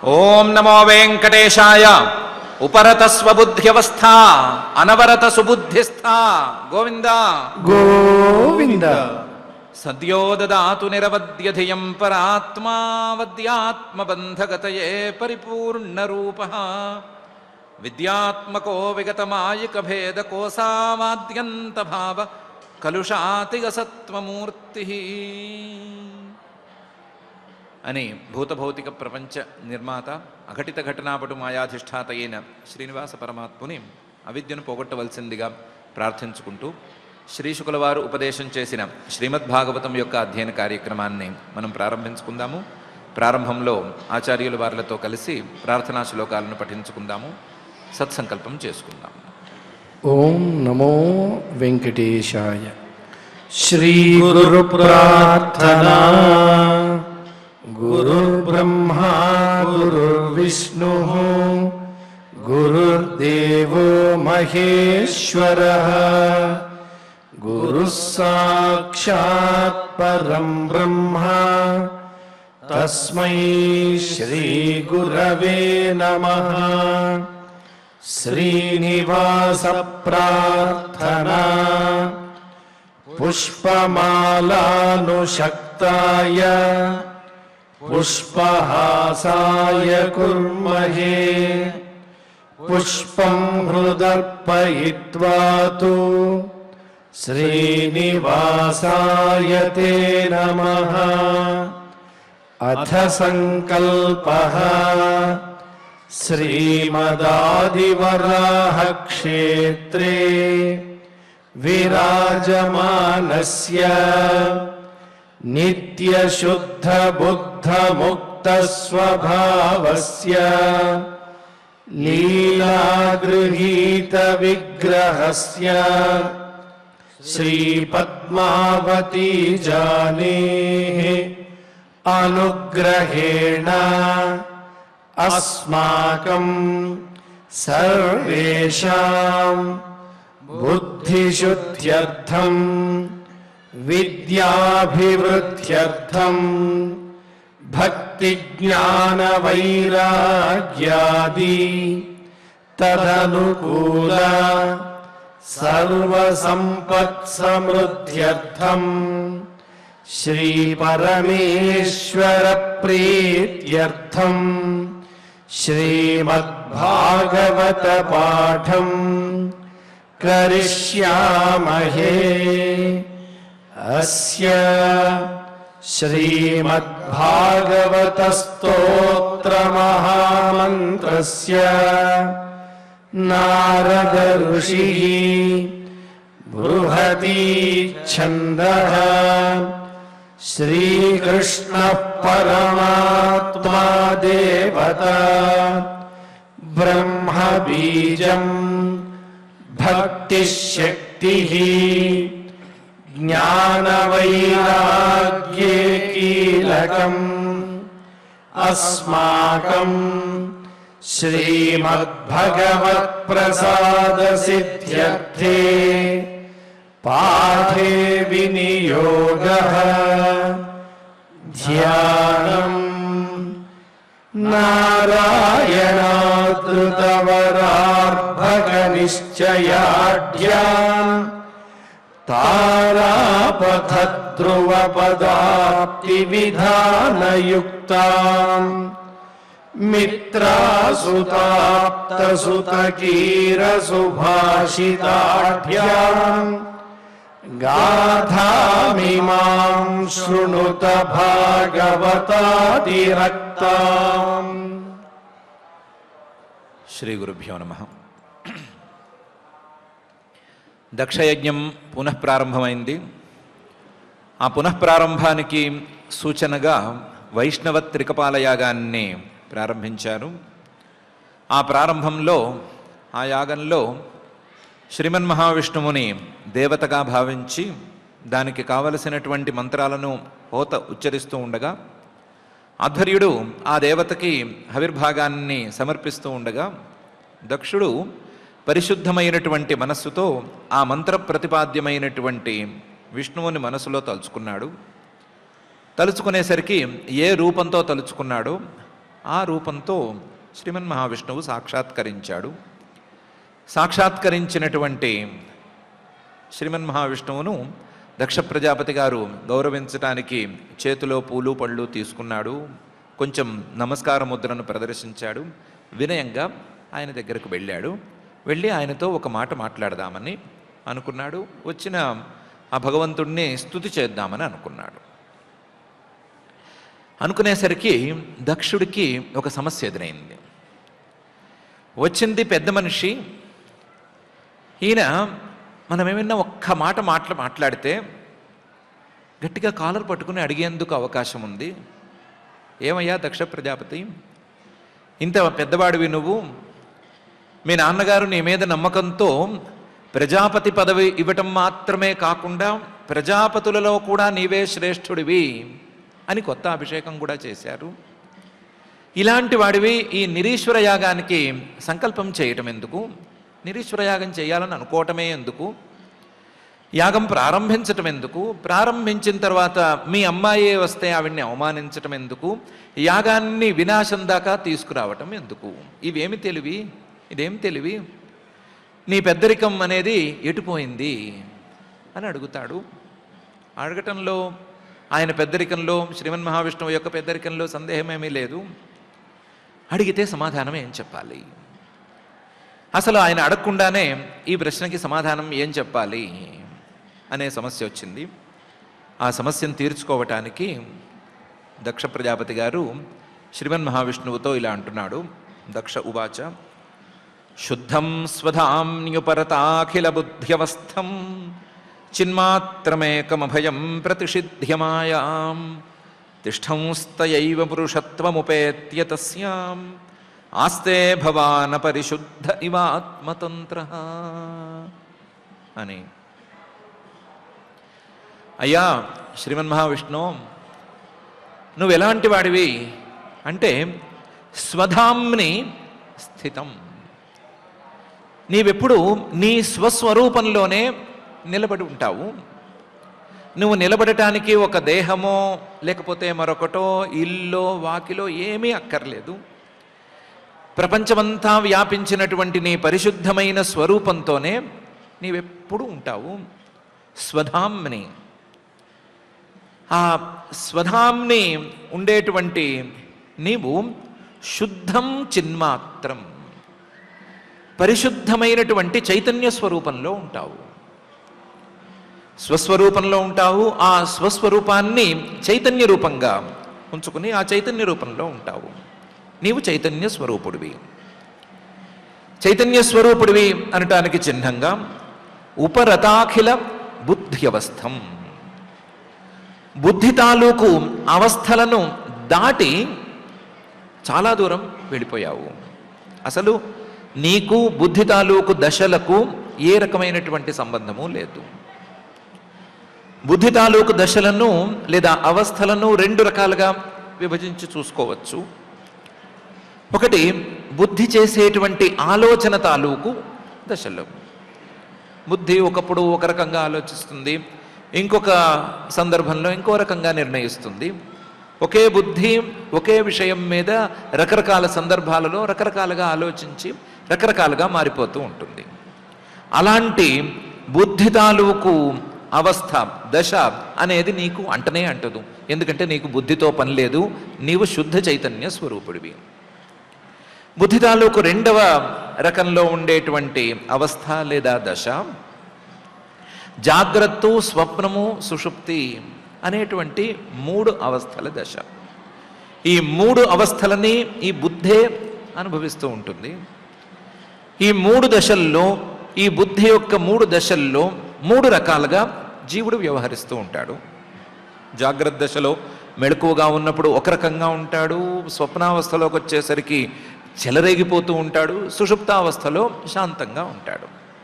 ఓం నమో వెంకటేశాయ ఉపరత స్వబుద్ధ్యవస్థ అనవరత సుబుద్ధిస్థ గోవింద గోవింద సద్యో దదాతు నిరవద్యధియం పరాత్మా వద్యాత్మబంధగతయే పరిపూర్ణరూప విద్యాత్మకో విగతమాయిక భేద కోసామాద్యంత భావ కలుషాతిగసత్వమూర్తి అని భూతభౌతిక ప్రపంచ నిర్మాత అఘటిత ఘటనాపటు మాయాధిష్ఠాత అయిన శ్రీనివాస పరమాత్ముని అవిద్యను పోగొట్టవలసిందిగా ప్రార్థించుకుంటూ శ్రీశుకుల వారు ఉపదేశం చేసిన శ్రీమద్భాగవతం యొక్క అధ్యయన కార్యక్రమాన్ని మనం ప్రారంభించుకుందాము ప్రారంభంలో ఆచార్యుల వారితో కలిసి ప్రార్థనా శ్లోకాలను పఠించుకుందాము సత్సంకల్పం చేసుకుందాం ఓం నమో వెంకటేశాయ శ్రీ గురు ప్రార్థనా గురుర్బ్రహ్మా గురుర్విష్ణు గురుర్దేవో మహేశ్వర గురు సాక్షాత్ పరం బ్రహ్మ తస్మై శ్రీ గురవే నమః శ్రీనివాస ప్రార్థనా పుష్పమాలానుషక్తాయ పుష్పహాసాయ కుర్మహే పుష్పం హృదర్పయిత్వా తు శ్రీనివాసాయ తే నమః అథ సంకల్పః श्रीमदादिवराहक्षेत्रे विराजमानस्य नित्यशुद्धबुद्धमुक्तस्वभावस्य लीलागृहीतविग्रहस्य श्रीपद्मावती जानेः अनुग्रहेण अस्माकं सर्वेषां बुद्धिशुद्ध्यर्थं विद्याभिवृद्ध्यर्थं भक्तिज्ञानवैराग्यादि तदनुकूल सर्वसम्पत्समृद्ध्यर्थम् श्रीपरमेश्वरप्रीत्यर्थम् श्रीमद्भागवतपाठम् करिष्यामहे अस्य श्रीमद्भागवतस्तोत्रमहामन्त्रस्य नारद ऋषिः बृहती छन्दः श्रीकृष्णः परमात्मा देवता ब्रह्मबीजम् भक्तिशक्तिः ज्ञानवैराग्ये कीलकम् अस्माकम् श्रीमद्भगवत्प्रसादसिद्ध्यर्थे पाठे विनियोगः ध्यानम् नारायणादृतवरार्भगनिश्चयाढ्याम् तारापथध्रुवपदाप्तिविधानयुक्ताम् मित्रासुताप्तसुतकीरसुभाषिताढ्याम् गाथामिमां शृणुत भागवतादिरक्ताम् శ్రీ గురుభ్యో నమ దక్షయజ్ఞం పునఃప్రారంభమైంది ఆ పునఃప్రారంభానికి సూచనగా వైష్ణవ త్రికపాల యాగాన్ని ప్రారంభించారు ఆ ప్రారంభంలో ఆ యాగంలో శ్రీమన్ మహావిష్ణువుని దేవతగా భావించి దానికి కావలసినటువంటి మంత్రాలను హోత ఉచ్చరిస్తూ ఉండగా ఆధ్వర్యుడు ఆ దేవతకి హవిర్భాగాన్ని సమర్పిస్తూ ఉండగా దక్షుడు పరిశుద్ధమైనటువంటి మనస్సుతో ఆ మంత్ర ప్రతిపాద్యమైనటువంటి విష్ణువుని మనసులో తలుచుకున్నాడు తలుచుకునేసరికి ఏ రూపంతో తలుచుకున్నాడో ఆ రూపంతో శ్రీమన్ మహావిష్ణువు సాక్షాత్కరించాడు సాక్షాత్కరించినటువంటి శ్రీమన్ మహావిష్ణువును దక్ష ప్రజాపతి గారు గౌరవించడానికి చేతిలో పూలు పళ్ళు తీసుకున్నాడు కొంచెం నమస్కార ముద్రను ప్రదర్శించాడు వినయంగా ఆయన దగ్గరకు వెళ్ళాడు వెళ్ళి ఆయనతో ఒక మాట మాట్లాడదామని అనుకున్నాడు వచ్చిన ఆ భగవంతుణ్ణి స్తుతి చేద్దామని అనుకున్నాడు అనుకునేసరికి దక్షుడికి ఒక సమస్య ఎదురైంది వచ్చింది పెద్ద మనిషి ఈయన మనం ఏమైనా ఒక్క మాట మాట్లా మాట్లాడితే గట్టిగా కాలర్ పట్టుకుని అడిగేందుకు అవకాశం ఉంది ఏమయ్యా దక్ష ప్రజాపతి ఇంత పెద్దవాడివి నువ్వు మీ నాన్నగారు నీ మీద నమ్మకంతో ప్రజాపతి పదవి ఇవ్వటం మాత్రమే కాకుండా ప్రజాపతులలో కూడా నీవే శ్రేష్ఠుడివి అని కొత్త అభిషేకం కూడా చేశారు ఇలాంటి వాడివి ఈ నిరీశ్వర యాగానికి సంకల్పం చేయటం ఎందుకు నిరీశ్వర యాగం చేయాలని అనుకోవటమే ఎందుకు యాగం ప్రారంభించటం ఎందుకు ప్రారంభించిన తర్వాత మీ అమ్మాయే వస్తే ఆవిడ్ని అవమానించటం ఎందుకు యాగాన్ని వినాశం దాకా తీసుకురావటం ఎందుకు ఇవేమి తెలివి ఇదేం తెలివి నీ పెద్దరికం అనేది ఎటుపోయింది అని అడుగుతాడు అడగటంలో ఆయన పెద్దరికంలో శ్రీమన్ మహావిష్ణువు యొక్క పెద్దరికంలో సందేహమేమీ లేదు అడిగితే సమాధానం ఏం చెప్పాలి అసలు ఆయన అడగకుండానే ఈ ప్రశ్నకి సమాధానం ఏం చెప్పాలి అనే సమస్య వచ్చింది ఆ సమస్యను తీర్చుకోవటానికి దక్ష ప్రజాపతి గారు శ్రీమన్ మహావిష్ణువుతో ఇలా అంటున్నాడు దక్ష ఉవాచ శుద్ధం స్వధామ్యుపరతాఖిల బుద్ధ్యవస్థం చిన్మాత్రమేకమభయం ప్రతిషిధ్యమాయాం తిష్టంస్తయైవ పురుషత్వముపేత్య తస్యాం ఆస్తే భవాన పరిశుద్ధ ఇవాత్మతంత్ర అని అయ్యా శ్రీమన్ మహావిష్ణు నువ్వు ఎలాంటి వాడివి అంటే స్వధాంని స్థితం నీవెప్పుడు నీ స్వస్వరూపంలోనే నిలబడి ఉంటావు నువ్వు నిలబడటానికి ఒక దేహమో లేకపోతే మరొకటో ఇల్లో వాకిలో ఏమీ అక్కర్లేదు ప్రపంచమంతా వ్యాపించినటువంటి నీ పరిశుద్ధమైన స్వరూపంతోనే నీవెప్పుడు ఉంటావు స్వధాంని ఆ స్వధాంని ఉండేటువంటి నీవు శుద్ధం చిన్మాత్రం పరిశుద్ధమైనటువంటి చైతన్య స్వరూపంలో ఉంటావు స్వస్వరూపంలో ఉంటావు ఆ స్వస్వరూపాన్ని చైతన్య రూపంగా ఉంచుకుని ఆ చైతన్య రూపంలో ఉంటావు నీవు చైతన్య స్వరూపుడివి చైతన్య స్వరూపుడివి అనటానికి చిహ్నంగా ఉపరతాఖిల బుద్ధ్యవస్థం బుద్ధి తాలూకు అవస్థలను దాటి చాలా దూరం వెళ్ళిపోయావు అసలు నీకు బుద్ధి తాలూకు దశలకు ఏ రకమైనటువంటి సంబంధము లేదు బుద్ధి తాలూకు దశలను లేదా అవస్థలను రెండు రకాలుగా విభజించి చూసుకోవచ్చు ఒకటి బుద్ధి చేసేటువంటి ఆలోచన తాలూకు దశలు బుద్ధి ఒకప్పుడు ఒక రకంగా ఆలోచిస్తుంది ఇంకొక సందర్భంలో ఇంకో రకంగా నిర్ణయిస్తుంది ఒకే బుద్ధి ఒకే విషయం మీద రకరకాల సందర్భాలలో రకరకాలుగా ఆలోచించి రకరకాలుగా మారిపోతూ ఉంటుంది అలాంటి బుద్ధి తాలూకు అవస్థ దశ అనేది నీకు అంటనే అంటదు ఎందుకంటే నీకు బుద్ధితో పని లేదు నీవు శుద్ధ చైతన్య స్వరూపుడివి బుద్ధి తాలూకు రెండవ రకంలో ఉండేటువంటి అవస్థ లేదా దశ జాగ్రత్త స్వప్నము సుషుప్తి అనేటువంటి మూడు అవస్థల దశ ఈ మూడు అవస్థలని ఈ బుద్ధే అనుభవిస్తూ ఉంటుంది ఈ మూడు దశల్లో ఈ బుద్ధి యొక్క మూడు దశల్లో మూడు రకాలుగా జీవుడు వ్యవహరిస్తూ ఉంటాడు జాగ్రత్త దశలో మెళకువగా ఉన్నప్పుడు ఒక రకంగా ఉంటాడు స్వప్నావస్థలోకి వచ్చేసరికి చెలరేగిపోతూ ఉంటాడు సుషుప్తావస్థలో శాంతంగా ఉంటాడు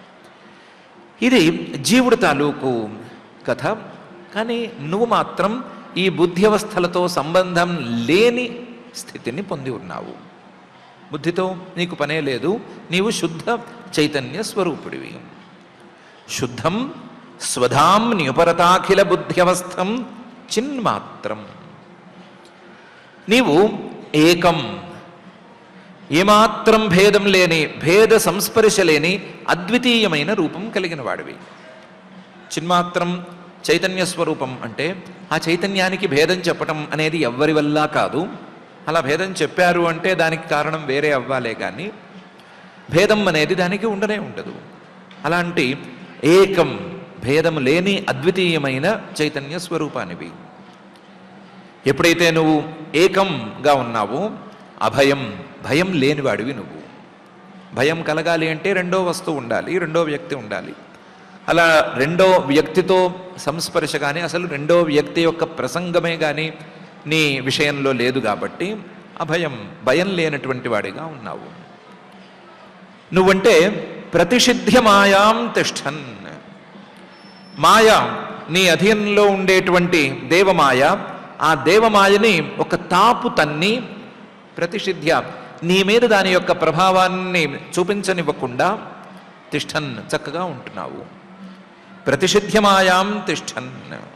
ఇది జీవుడు తాలూకు కథ కానీ నువ్వు మాత్రం ఈ బుద్ధి అవస్థలతో సంబంధం లేని స్థితిని పొంది ఉన్నావు బుద్ధితో నీకు పనే లేదు నీవు శుద్ధ చైతన్య స్వరూపుడివి శుద్ధం స్వధాం నిపరతాఖిల బుద్ధ్యవస్థం చిన్మాత్రం నీవు ఏకం ఏమాత్రం భేదం లేని భేద సంస్పర్శ లేని అద్వితీయమైన రూపం కలిగిన వాడివి చిన్మాత్రం చైతన్య స్వరూపం అంటే ఆ చైతన్యానికి భేదం చెప్పటం అనేది ఎవ్వరి వల్ల కాదు అలా భేదం చెప్పారు అంటే దానికి కారణం వేరే అవ్వాలే కానీ భేదం అనేది దానికి ఉండనే ఉండదు అలాంటి ఏకం భేదం లేని అద్వితీయమైన చైతన్య స్వరూపానివి ఎప్పుడైతే నువ్వు ఏకంగా ఉన్నావో అభయం భయం లేనివాడివి నువ్వు భయం కలగాలి అంటే రెండో వస్తువు ఉండాలి రెండో వ్యక్తి ఉండాలి అలా రెండో వ్యక్తితో సంస్పర్శ కానీ అసలు రెండో వ్యక్తి యొక్క ప్రసంగమే కానీ నీ విషయంలో లేదు కాబట్టి అభయం భయం లేనటువంటి వాడిగా ఉన్నావు నువ్వంటే ప్రతిషిధ్య మాయాం తిష్టన్ మాయ నీ అధీనంలో ఉండేటువంటి దేవమాయ ఆ దేవమాయని ఒక తాపు తన్ని ప్రతిషిధ్య నీ మీద దాని యొక్క ప్రభావాన్ని చూపించనివ్వకుండా తిష్టన్ చక్కగా ఉంటున్నావు ప్రతిషిధ్య మాయాం తిష్టన్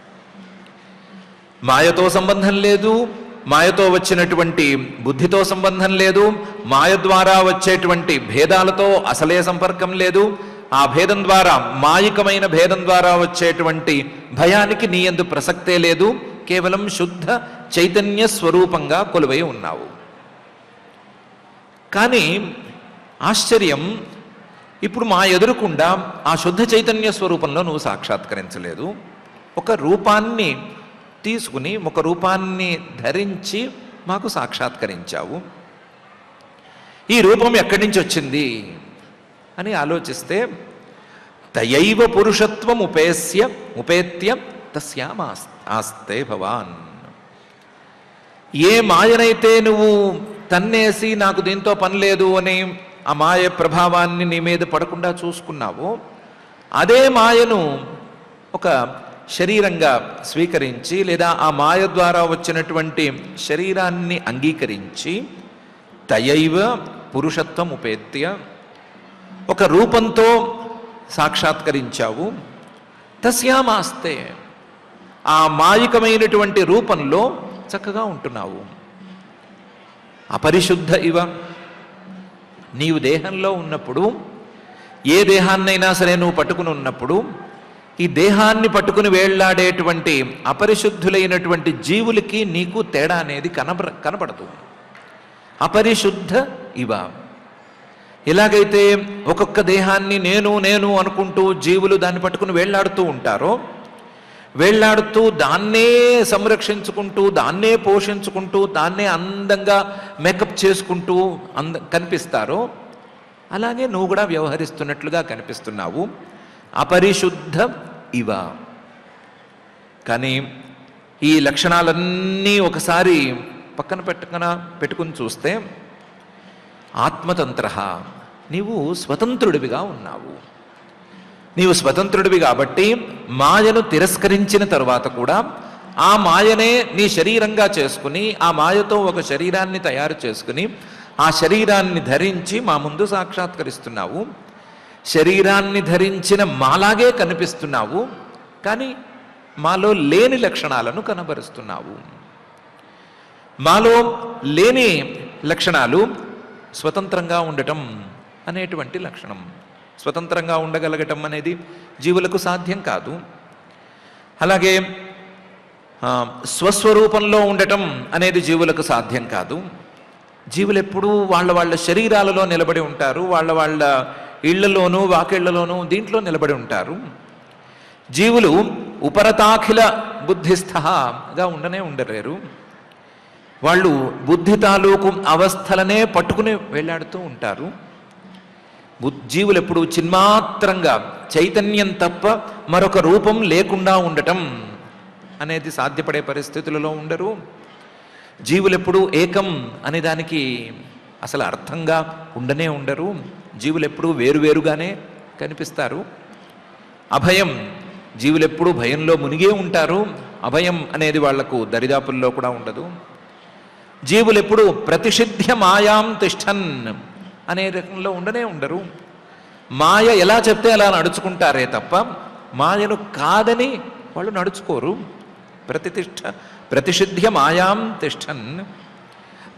మాయతో సంబంధం లేదు మాయతో వచ్చినటువంటి బుద్ధితో సంబంధం లేదు మాయ ద్వారా వచ్చేటువంటి భేదాలతో అసలే సంపర్కం లేదు ఆ భేదం ద్వారా మాయికమైన భేదం ద్వారా వచ్చేటువంటి భయానికి నీ ఎందు ప్రసక్తే లేదు కేవలం శుద్ధ చైతన్య స్వరూపంగా కొలువై ఉన్నావు కానీ ఆశ్చర్యం ఇప్పుడు మా ఎదురుకుండా ఆ శుద్ధ చైతన్య స్వరూపంలో నువ్వు సాక్షాత్కరించలేదు ఒక రూపాన్ని తీసుకుని ఒక రూపాన్ని ధరించి మాకు సాక్షాత్కరించావు ఈ రూపం ఎక్కడి నుంచి వచ్చింది అని ఆలోచిస్తే తయైవ పురుషత్వం ఉపేస్య ఉపేత్య తస్యామాస్ ఆస్తే భవాన్ ఏ మాయనైతే నువ్వు తన్నేసి నాకు దీంతో పని లేదు అని ఆ మాయ ప్రభావాన్ని నీ మీద పడకుండా చూసుకున్నావో అదే మాయను ఒక శరీరంగా స్వీకరించి లేదా ఆ మాయ ద్వారా వచ్చినటువంటి శరీరాన్ని అంగీకరించి తయైవ పురుషత్వం ఉపేత్య ఒక రూపంతో సాక్షాత్కరించావు తస్యామాస్తే ఆ మాయికమైనటువంటి రూపంలో చక్కగా ఉంటున్నావు అపరిశుద్ధ ఇవ నీవు దేహంలో ఉన్నప్పుడు ఏ దేహాన్నైనా సరే నువ్వు పట్టుకుని ఉన్నప్పుడు ఈ దేహాన్ని పట్టుకుని వేళ్లాడేటువంటి అపరిశుద్ధులైనటువంటి జీవులకి నీకు తేడా అనేది కనబ కనపడదు అపరిశుద్ధ ఇవ ఎలాగైతే ఒక్కొక్క దేహాన్ని నేను నేను అనుకుంటూ జీవులు దాన్ని పట్టుకుని వేళ్లాడుతూ ఉంటారో వేళ్లాడుతూ దాన్నే సంరక్షించుకుంటూ దాన్నే పోషించుకుంటూ దాన్నే అందంగా మేకప్ చేసుకుంటూ అంద కనిపిస్తారో అలాగే నువ్వు కూడా వ్యవహరిస్తున్నట్లుగా కనిపిస్తున్నావు అపరిశుద్ధ ఇవ కానీ ఈ లక్షణాలన్నీ ఒకసారి పక్కన పెట్టుకున పెట్టుకుని చూస్తే ఆత్మతంత్ర నీవు స్వతంత్రుడివిగా ఉన్నావు నీవు స్వతంత్రుడివి కాబట్టి మాయను తిరస్కరించిన తరువాత కూడా ఆ మాయనే నీ శరీరంగా చేసుకుని ఆ మాయతో ఒక శరీరాన్ని తయారు చేసుకుని ఆ శరీరాన్ని ధరించి మా ముందు సాక్షాత్కరిస్తున్నావు శరీరాన్ని ధరించిన మాలాగే కనిపిస్తున్నావు కానీ మాలో లేని లక్షణాలను కనబరుస్తున్నావు మాలో లేని లక్షణాలు స్వతంత్రంగా ఉండటం అనేటువంటి లక్షణం స్వతంత్రంగా ఉండగలగటం అనేది జీవులకు సాధ్యం కాదు అలాగే ఆ, స్వస్వరూపంలో ఉండటం అనేది జీవులకు సాధ్యం కాదు జీవులు ఎప్పుడూ వాళ్ళ వాళ్ళ శరీరాలలో నిలబడి ఉంటారు వాళ్ళ వాళ్ళ ఇళ్లలోనూ వాకిళ్లలోనూ దీంట్లో నిలబడి ఉంటారు జీవులు ఉపరతాఖిల బుద్ధిస్థగా ఉండనే ఉండలేరు వాళ్ళు బుద్ధి తాలూకు అవస్థలనే పట్టుకుని వెళ్ళాడుతూ ఉంటారు బుద్- జీవులు ఎప్పుడు చిన్మాత్రంగా చైతన్యం తప్ప మరొక రూపం లేకుండా ఉండటం అనేది సాధ్యపడే పరిస్థితులలో ఉండరు జీవులు ఎప్పుడు ఏకం అనే దానికి అసలు అర్థంగా ఉండనే ఉండరు జీవులు ఎప్పుడూ వేరువేరుగానే కనిపిస్తారు అభయం జీవులు ఎప్పుడూ భయంలో మునిగే ఉంటారు అభయం అనేది వాళ్లకు దరిదాపుల్లో కూడా ఉండదు జీవులు ఎప్పుడు ప్రతిషిధ్య మాయాం తిష్టన్ అనే రకంలో ఉండనే ఉండరు మాయ ఎలా చెప్తే అలా నడుచుకుంటారే తప్ప మాయను కాదని వాళ్ళు నడుచుకోరు ప్రతిష్ఠ ప్రతిషిధ్య మాయాం తిష్టన్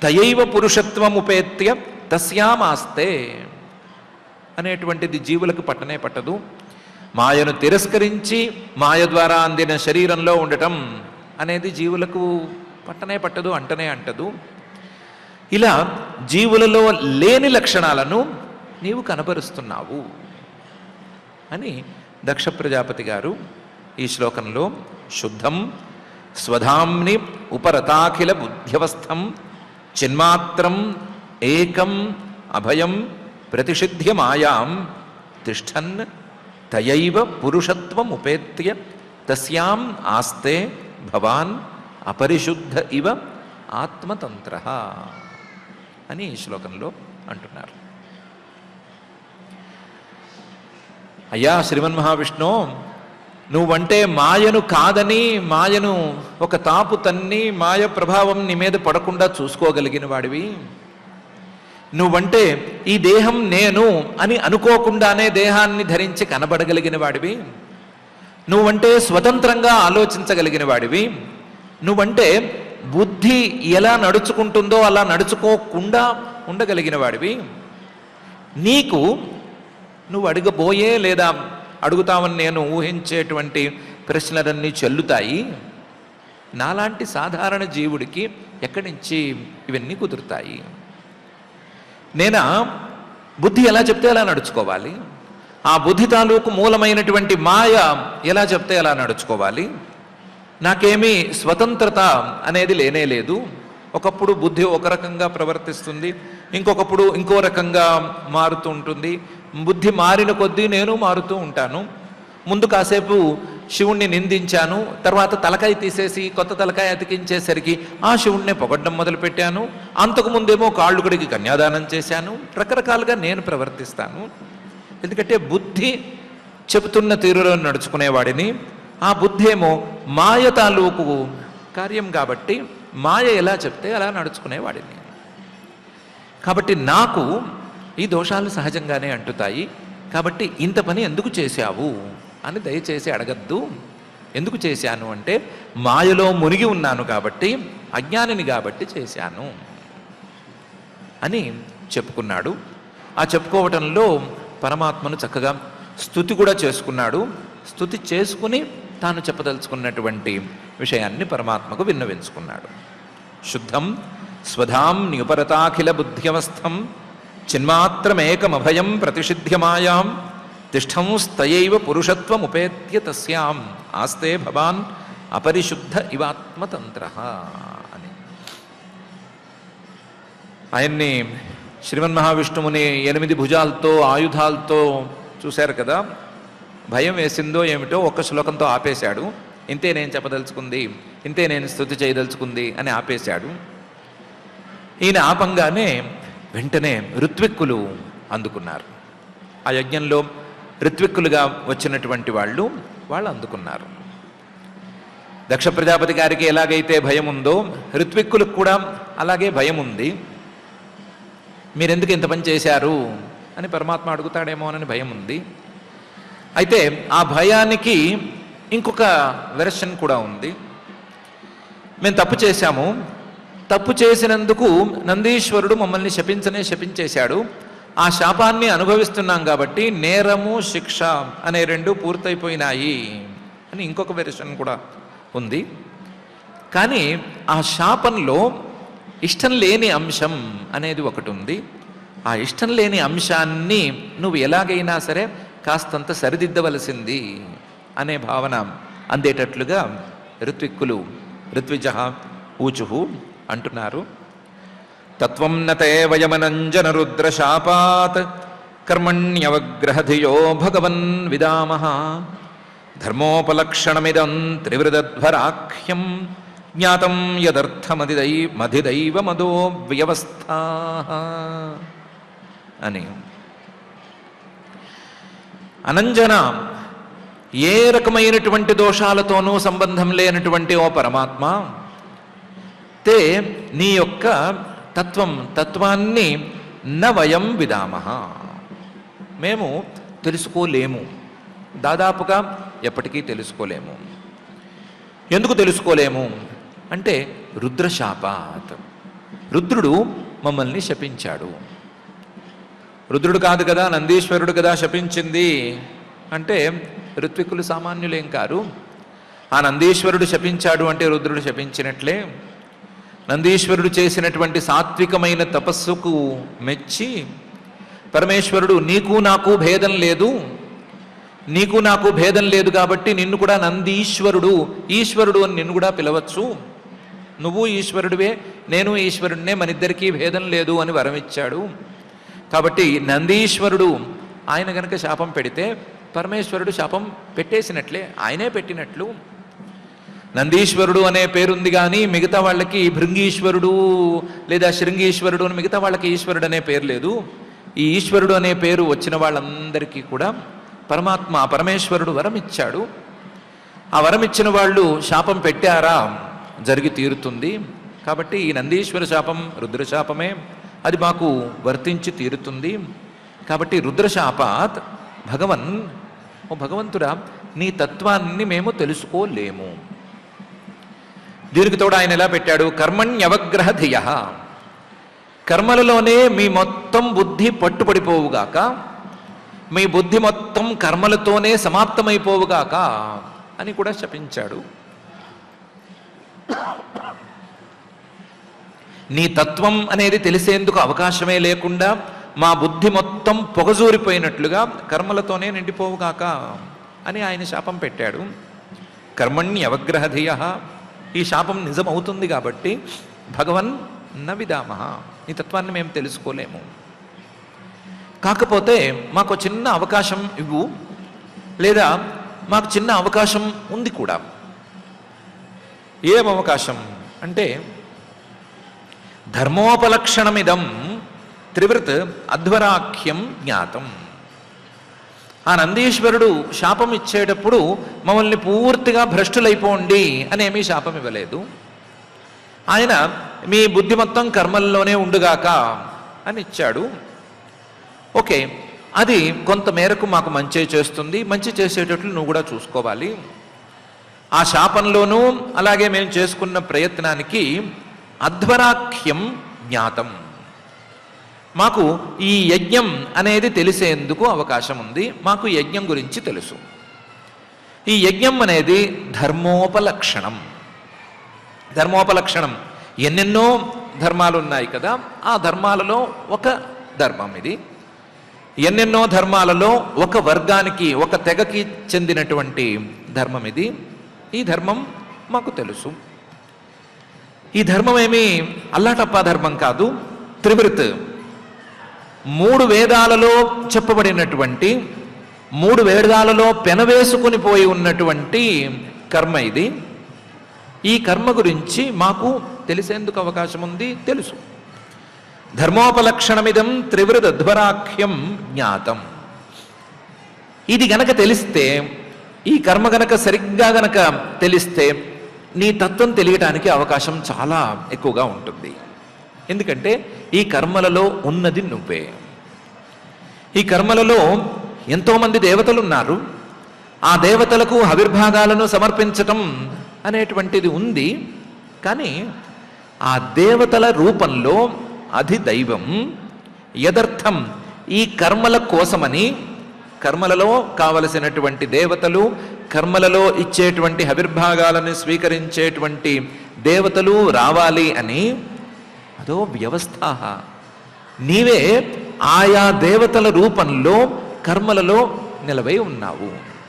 తయైవ పురుషత్వముపేత్య తస్యామాస్తే అనేటువంటిది జీవులకు పట్టనే పట్టదు మాయను తిరస్కరించి మాయ ద్వారా అందిన శరీరంలో ఉండటం అనేది జీవులకు పట్టనే పట్టదు అంటనే అంటదు ఇలా జీవులలో లేని లక్షణాలను నీవు కనబరుస్తున్నావు అని దక్ష ప్రజాపతి గారు ఈ శ్లోకంలో శుద్ధం స్వధాంని ఉపరతాఖిల బుద్ధ్యవస్థం చిన్మాత్రం ఏకం అభయం ప్రతిషిధ్య మాయాం తిష్టన్ తయైవ పురుషత్వం ఉపేత్య తస్యాం ఆస్తే భవాన్ అపరిశుద్ధ ఇవ ఆత్మతంత్ర అని ఈ శ్లోకంలో అంటున్నారు అయ్యా శ్రీమన్ మహావిష్ణు నువ్వంటే మాయను కాదని మాయను ఒక తాపు తన్ని మాయ ప్రభావం నీ మీద పడకుండా చూసుకోగలిగిన వాడివి నువ్వంటే ఈ దేహం నేను అని అనుకోకుండానే దేహాన్ని ధరించి కనబడగలిగిన వాడివి నువ్వంటే స్వతంత్రంగా ఆలోచించగలిగిన వాడివి నువ్వంటే బుద్ధి ఎలా నడుచుకుంటుందో అలా నడుచుకోకుండా ఉండగలిగిన వాడివి నీకు నువ్వు అడగబోయే లేదా అడుగుతామని నేను ఊహించేటువంటి ప్రశ్నలన్నీ చెల్లుతాయి నాలాంటి సాధారణ జీవుడికి ఎక్కడి నుంచి ఇవన్నీ కుదురుతాయి నేనా బుద్ధి ఎలా చెప్తే ఎలా నడుచుకోవాలి ఆ బుద్ధి తాలూకు మూలమైనటువంటి మాయ ఎలా చెప్తే ఎలా నడుచుకోవాలి నాకేమీ స్వతంత్రత అనేది లేనే లేదు ఒకప్పుడు బుద్ధి ఒక రకంగా ప్రవర్తిస్తుంది ఇంకొకప్పుడు ఇంకో రకంగా మారుతూ ఉంటుంది బుద్ధి మారిన కొద్దీ నేను మారుతూ ఉంటాను ముందు కాసేపు శివుణ్ణి నిందించాను తర్వాత తలకాయ తీసేసి కొత్త తలకాయ అతికించేసరికి ఆ శివుణ్ణి పొగడ్డం మొదలుపెట్టాను అంతకు ముందేమో కాళ్ళుగుడికి కన్యాదానం చేశాను రకరకాలుగా నేను ప్రవర్తిస్తాను ఎందుకంటే బుద్ధి చెబుతున్న తీరులో నడుచుకునేవాడిని ఆ బుద్ధి ఏమో మాయ తాలూకు కార్యం కాబట్టి మాయ ఎలా చెప్తే అలా నడుచుకునేవాడిని కాబట్టి నాకు ఈ దోషాలు సహజంగానే అంటుతాయి కాబట్టి ఇంత పని ఎందుకు చేశావు అని దయచేసి అడగద్దు ఎందుకు చేశాను అంటే మాయలో మునిగి ఉన్నాను కాబట్టి అజ్ఞానిని కాబట్టి చేశాను అని చెప్పుకున్నాడు ఆ చెప్పుకోవటంలో పరమాత్మను చక్కగా స్థుతి కూడా చేసుకున్నాడు స్థుతి చేసుకుని తాను చెప్పదలుచుకున్నటువంటి విషయాన్ని పరమాత్మకు విన్నవించుకున్నాడు శుద్ధం స్వధాం నిపరతాఖిల బుద్ధ్యవస్థం చిన్మాత్రమేకమభయం ప్రతిషిధ్యమాయాం తిష్టం స్తయైవ పురుషత్వముపేత్య తస్యాం ఆస్తే భవాన్ అపరిశుద్ధ ఇవాత్మతంత్ర అని ఆయన్ని శ్రీమన్ మహావిష్ణువుని ఎనిమిది భుజాలతో ఆయుధాలతో చూశారు కదా భయం వేసిందో ఏమిటో ఒక్క శ్లోకంతో ఆపేశాడు ఇంతే నేను చెప్పదలుచుకుంది ఇంతే నేను స్థుతి చేయదలుచుకుంది అని ఆపేశాడు ఈయన ఆపంగానే వెంటనే ఋత్విక్కులు అందుకున్నారు ఆ యజ్ఞంలో ఋత్విక్కులుగా వచ్చినటువంటి వాళ్ళు వాళ్ళు అందుకున్నారు దక్ష ప్రజాపతి గారికి ఎలాగైతే భయం ఉందో ఋత్విక్కులకు కూడా అలాగే భయం ఉంది మీరెందుకు ఇంత పని చేశారు అని పరమాత్మ అడుగుతాడేమో అని భయం ఉంది అయితే ఆ భయానికి ఇంకొక వెర్షన్ కూడా ఉంది మేము తప్పు చేశాము తప్పు చేసినందుకు నందీశ్వరుడు మమ్మల్ని శపించనే శపించేశాడు ఆ శాపాన్ని అనుభవిస్తున్నాం కాబట్టి నేరము శిక్ష అనే రెండు పూర్తయిపోయినాయి అని ఇంకొక వెర్షన్ కూడా ఉంది కానీ ఆ శాపంలో ఇష్టం లేని అంశం అనేది ఒకటి ఉంది ఆ ఇష్టం లేని అంశాన్ని నువ్వు ఎలాగైనా సరే కాస్తంత సరిదిద్దవలసింది అనే భావన అందేటట్లుగా ఋత్విక్కులు ఋత్విజ ఊచుహు అంటున్నారు తత్వం నతే వయమనంజన రుద్రశాపాత్ కర్మణ్యవగ్రహధియో భగవన్ విదామః ధర్మోపలక్షణమిదం త్రివృదధ్వరాఖ్యం జ్ఞాతం యదర్థమదిదై మధిదైవ మదో వ్యవస్థా అని అనంజన ఏ రకమైనటువంటి దోషాలతోనూ సంబంధం లేనటువంటి ఓ పరమాత్మ తే నీ యొక్క తత్వం తత్వాన్ని న వయం విదామహ మేము తెలుసుకోలేము దాదాపుగా ఎప్పటికీ తెలుసుకోలేము ఎందుకు తెలుసుకోలేము అంటే రుద్రశాపాత్ రుద్రుడు మమ్మల్ని శపించాడు రుద్రుడు కాదు కదా నందీశ్వరుడు కదా శపించింది అంటే ఋత్వికులు సామాన్యులేం కారు ఆ నందీశ్వరుడు శపించాడు అంటే రుద్రుడు శపించినట్లే నందీశ్వరుడు చేసినటువంటి సాత్వికమైన తపస్సుకు మెచ్చి పరమేశ్వరుడు నీకు నాకు భేదం లేదు నీకు నాకు భేదం లేదు కాబట్టి నిన్ను కూడా నందీశ్వరుడు ఈశ్వరుడు అని నిన్ను కూడా పిలవచ్చు నువ్వు ఈశ్వరుడివే నేను ఈశ్వరుడినే మన ఇద్దరికీ భేదం లేదు అని వరం ఇచ్చాడు కాబట్టి నందీశ్వరుడు ఆయన గనక శాపం పెడితే పరమేశ్వరుడు శాపం పెట్టేసినట్లే ఆయనే పెట్టినట్లు నందీశ్వరుడు అనే పేరుంది కానీ మిగతా వాళ్ళకి భృంగీశ్వరుడు లేదా శృంగీశ్వరుడు అని మిగతా వాళ్ళకి ఈశ్వరుడు అనే పేరు లేదు ఈ ఈశ్వరుడు అనే పేరు వచ్చిన వాళ్ళందరికీ కూడా పరమాత్మ పరమేశ్వరుడు వరం ఇచ్చాడు ఆ వరం ఇచ్చిన వాళ్ళు శాపం పెట్టారా జరిగి తీరుతుంది కాబట్టి ఈ నందీశ్వర శాపం రుద్రశాపమే అది మాకు వర్తించి తీరుతుంది కాబట్టి రుద్రశాపాత్ భగవన్ ఓ భగవంతుడా నీ తత్వాన్ని మేము తెలుసుకోలేము దీనికి తోడు ఆయన ఎలా పెట్టాడు కర్మణ్యవగ్రహ ధియ కర్మలలోనే మీ మొత్తం బుద్ధి పట్టుపడిపోవుగాక మీ బుద్ధి మొత్తం కర్మలతోనే సమాప్తమైపోవుగాక అని కూడా శపించాడు నీ తత్వం అనేది తెలిసేందుకు అవకాశమే లేకుండా మా బుద్ధి మొత్తం పొగజూరిపోయినట్లుగా కర్మలతోనే నిండిపోవుగాక అని ఆయన శాపం పెట్టాడు కర్మణ్య అవగ్రహధియ ఈ శాపం నిజమవుతుంది కాబట్టి భగవన్ న విదామహ ఈ తత్వాన్ని మేము తెలుసుకోలేము కాకపోతే మాకు చిన్న అవకాశం ఇవ్వు లేదా మాకు చిన్న అవకాశం ఉంది కూడా ఏం అవకాశం అంటే ధర్మోపలక్షణమిదం త్రివృత్ అధ్వరాఖ్యం జ్ఞాతం ఆ నందీశ్వరుడు శాపం ఇచ్చేటప్పుడు మమ్మల్ని పూర్తిగా భ్రష్టులైపోండి అనేమీ శాపం ఇవ్వలేదు ఆయన మీ బుద్ధి మొత్తం కర్మల్లోనే ఉండుగాక అని ఇచ్చాడు ఓకే అది కొంత మేరకు మాకు మంచి చేస్తుంది మంచి చేసేటట్లు నువ్వు కూడా చూసుకోవాలి ఆ శాపంలోనూ అలాగే మేము చేసుకున్న ప్రయత్నానికి అధ్వరాఖ్యం జ్ఞాతం మాకు ఈ యజ్ఞం అనేది తెలిసేందుకు అవకాశం ఉంది మాకు యజ్ఞం గురించి తెలుసు ఈ యజ్ఞం అనేది ధర్మోపలక్షణం ధర్మోపలక్షణం ఎన్నెన్నో ధర్మాలు ఉన్నాయి కదా ఆ ధర్మాలలో ఒక ధర్మం ఇది ఎన్నెన్నో ధర్మాలలో ఒక వర్గానికి ఒక తెగకి చెందినటువంటి ధర్మం ఇది ఈ ధర్మం మాకు తెలుసు ఈ ధర్మం ఏమి అల్లాటప్పా ధర్మం కాదు త్రివృత్ మూడు వేదాలలో చెప్పబడినటువంటి మూడు వేదాలలో పెనవేసుకుని పోయి ఉన్నటువంటి కర్మ ఇది ఈ కర్మ గురించి మాకు తెలిసేందుకు అవకాశం ఉంది తెలుసు ధర్మోపలక్షణమిదం త్రివృదధ్వరాఖ్యం జ్ఞాతం ఇది గనక తెలిస్తే ఈ కర్మ గనక సరిగ్గా గనక తెలిస్తే నీ తత్వం తెలియటానికి అవకాశం చాలా ఎక్కువగా ఉంటుంది ఎందుకంటే ఈ కర్మలలో ఉన్నది నువ్వే ఈ కర్మలలో ఎంతోమంది దేవతలు ఉన్నారు ఆ దేవతలకు ఆవిర్భాగాలను సమర్పించటం అనేటువంటిది ఉంది కానీ ఆ దేవతల రూపంలో అధిదైవం యదర్థం ఈ కర్మల కోసమని కర్మలలో కావలసినటువంటి దేవతలు కర్మలలో ఇచ్చేటువంటి ఆవిర్భాగాలను స్వీకరించేటువంటి దేవతలు రావాలి అని అదో వ్యవస్థ నీవే ఆయా దేవతల రూపంలో కర్మలలో నిలవై ఉన్నావు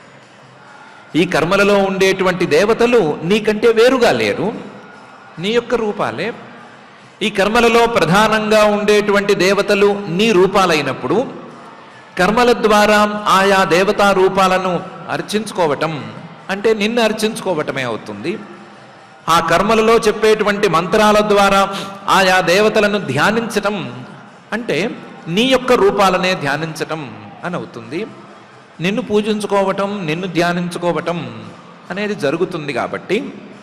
ఈ కర్మలలో ఉండేటువంటి దేవతలు నీకంటే వేరుగా లేరు నీ యొక్క రూపాలే ఈ కర్మలలో ప్రధానంగా ఉండేటువంటి దేవతలు నీ రూపాలైనప్పుడు కర్మల ద్వారా ఆయా దేవతా రూపాలను అర్చించుకోవటం అంటే నిన్ను అర్చించుకోవటమే అవుతుంది ఆ కర్మలలో చెప్పేటువంటి మంత్రాల ద్వారా ఆయా దేవతలను ధ్యానించటం అంటే నీ యొక్క రూపాలనే ధ్యానించటం అని అవుతుంది నిన్ను పూజించుకోవటం నిన్ను ధ్యానించుకోవటం అనేది జరుగుతుంది కాబట్టి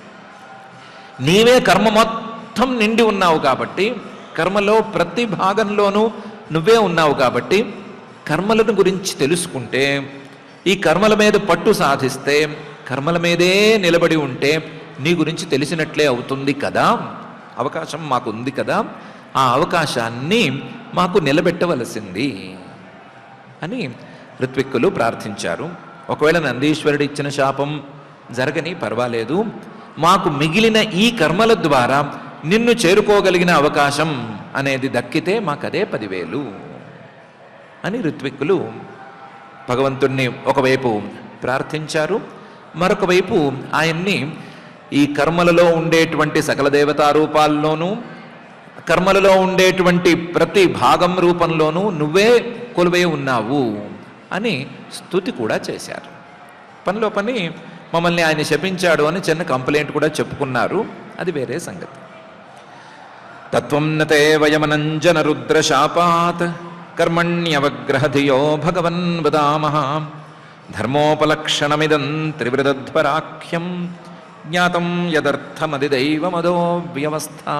నీవే కర్మ మొత్తం నిండి ఉన్నావు కాబట్టి కర్మలో ప్రతి భాగంలోనూ నువ్వే ఉన్నావు కాబట్టి కర్మలను గురించి తెలుసుకుంటే ఈ కర్మల మీద పట్టు సాధిస్తే కర్మల మీదే నిలబడి ఉంటే నీ గురించి తెలిసినట్లే అవుతుంది కదా అవకాశం మాకు ఉంది కదా ఆ అవకాశాన్ని మాకు నిలబెట్టవలసింది అని ఋత్విక్కులు ప్రార్థించారు ఒకవేళ నందీశ్వరుడు ఇచ్చిన శాపం జరగని పర్వాలేదు మాకు మిగిలిన ఈ కర్మల ద్వారా నిన్ను చేరుకోగలిగిన అవకాశం అనేది దక్కితే మాకదే పదివేలు అని ఋత్విక్కులు భగవంతుణ్ణి ఒకవైపు ప్రార్థించారు మరొక వైపు ఆయన్ని ఈ కర్మలలో ఉండేటువంటి సకల దేవతా రూపాల్లోనూ కర్మలలో ఉండేటువంటి ప్రతి భాగం రూపంలోనూ నువ్వే కొలువై ఉన్నావు అని స్తుతి కూడా చేశారు పనిలో పని మమ్మల్ని ఆయన శపించాడు అని చిన్న కంప్లైంట్ కూడా చెప్పుకున్నారు అది వేరే సంగతి తత్వం నతే వయమనంజన రుద్రశాపాత్ కర్మణ్యవగ్రహధియో భగవన్ వదామః ధర్మోపలక్షణమిదం త్రివృదధ్వరాఖ్యం జ్ఞాతం యదర్థమదిదైవమదో వ్యవస్థా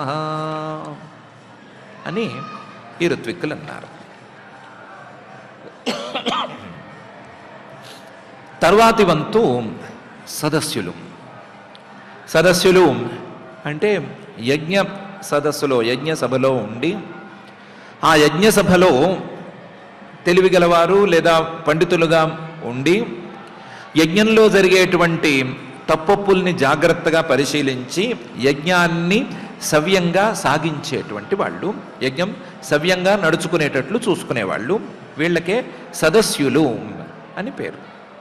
అని ఈ ఋత్విక్కులు అన్నారు తర్వాతి వంతు సదస్యులు సదస్యులు అంటే యజ్ఞ సదస్సులో యజ్ఞ సభలో ఉండి ఆ యజ్ఞ సభలో తెలివిగలవారు లేదా పండితులుగా ఉండి యజ్ఞంలో జరిగేటువంటి తప్పొప్పుల్ని జాగ్రత్తగా పరిశీలించి యజ్ఞాన్ని సవ్యంగా సాగించేటువంటి వాళ్ళు యజ్ఞం సవ్యంగా నడుచుకునేటట్లు చూసుకునేవాళ్ళు వీళ్ళకే సదస్యులు అని పేరు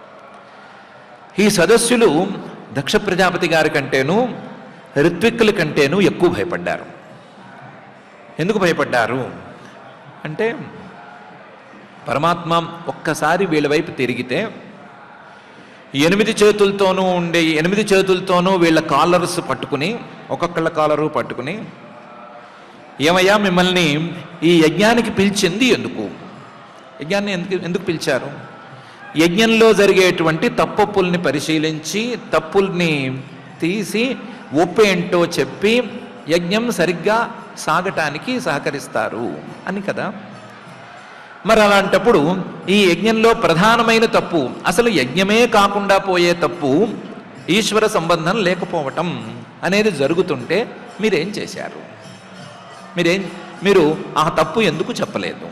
ఈ సదస్సులు దక్ష ప్రజాపతి గారి కంటేను ఋత్విక్కుల కంటేను ఎక్కువ భయపడ్డారు ఎందుకు భయపడ్డారు అంటే పరమాత్మ ఒక్కసారి వీళ్ళ వైపు తిరిగితే ఎనిమిది చేతులతోనూ ఉండే ఎనిమిది చేతులతోనూ వీళ్ళ కాలర్స్ పట్టుకుని ఒక్కొక్కళ్ళ కాలరు పట్టుకుని ఏమయ్యా మిమ్మల్ని ఈ యజ్ఞానికి పిలిచింది ఎందుకు యజ్ఞాన్ని ఎందుకు ఎందుకు పిలిచారు యజ్ఞంలో జరిగేటువంటి తప్పొప్పుల్ని పరిశీలించి తప్పుల్ని తీసి ఒప్పేంటో చెప్పి యజ్ఞం సరిగ్గా సాగటానికి సహకరిస్తారు అని కదా మరి అలాంటప్పుడు ఈ యజ్ఞంలో ప్రధానమైన తప్పు అసలు యజ్ఞమే కాకుండా పోయే తప్పు ఈశ్వర సంబంధం లేకపోవటం అనేది జరుగుతుంటే మీరేం చేశారు మీరేం మీరు ఆ తప్పు ఎందుకు చెప్పలేదు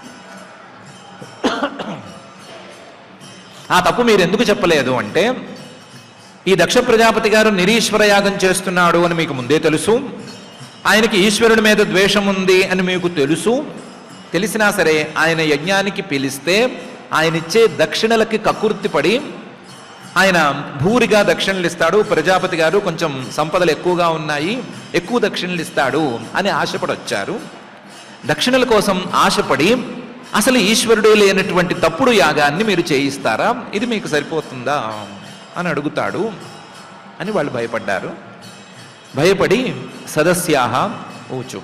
ఆ తప్పు మీరు ఎందుకు చెప్పలేదు అంటే ఈ దక్ష ప్రజాపతి గారు నిరీశ్వర యాగం చేస్తున్నాడు అని మీకు ముందే తెలుసు ఆయనకి ఈశ్వరుడి మీద ద్వేషం ఉంది అని మీకు తెలుసు తెలిసినా సరే ఆయన యజ్ఞానికి పిలిస్తే ఆయన ఇచ్చే దక్షిణలకి కకుర్తి పడి ఆయన భూరిగా దక్షిణలు ఇస్తాడు ప్రజాపతి గారు కొంచెం సంపదలు ఎక్కువగా ఉన్నాయి ఎక్కువ దక్షిణలు ఇస్తాడు అని ఆశపడి వచ్చారు దక్షిణల కోసం ఆశపడి అసలు ఈశ్వరుడు లేనటువంటి తప్పుడు యాగాన్ని మీరు చేయిస్తారా ఇది మీకు సరిపోతుందా అని అడుగుతాడు అని వాళ్ళు భయపడ్డారు భయపడి సదస్యాహ ఊచు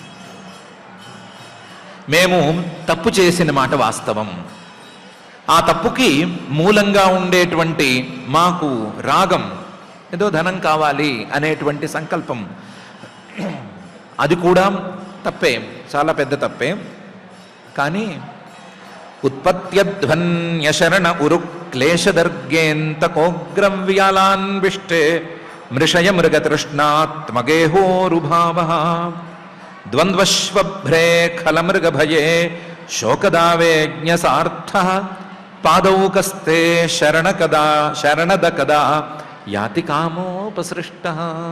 మేము తప్పు చేసిన మాట వాస్తవం ఆ తప్పుకి మూలంగా ఉండేటువంటి మాకు రాగం ఏదో ధనం కావాలి అనేటువంటి సంకల్పం అది కూడా తప్పే చాలా పెద్ద తప్పే కానీ ఉత్పత్త్యధ్వన్యశరణ ఉరు క్లేశదర్గేంత కోగ్రవ్యాలాన్విష్టే మృషయ మృగతృష్ణాత్మగేహోరుభావ ద్వంద్వశ్వభ్రే ఖలమృగభయే శోకదావేజ్ఞసార్థ పాదౌకస్తే శరణకదా శరణద కదా యాతి కామోపసృష్ట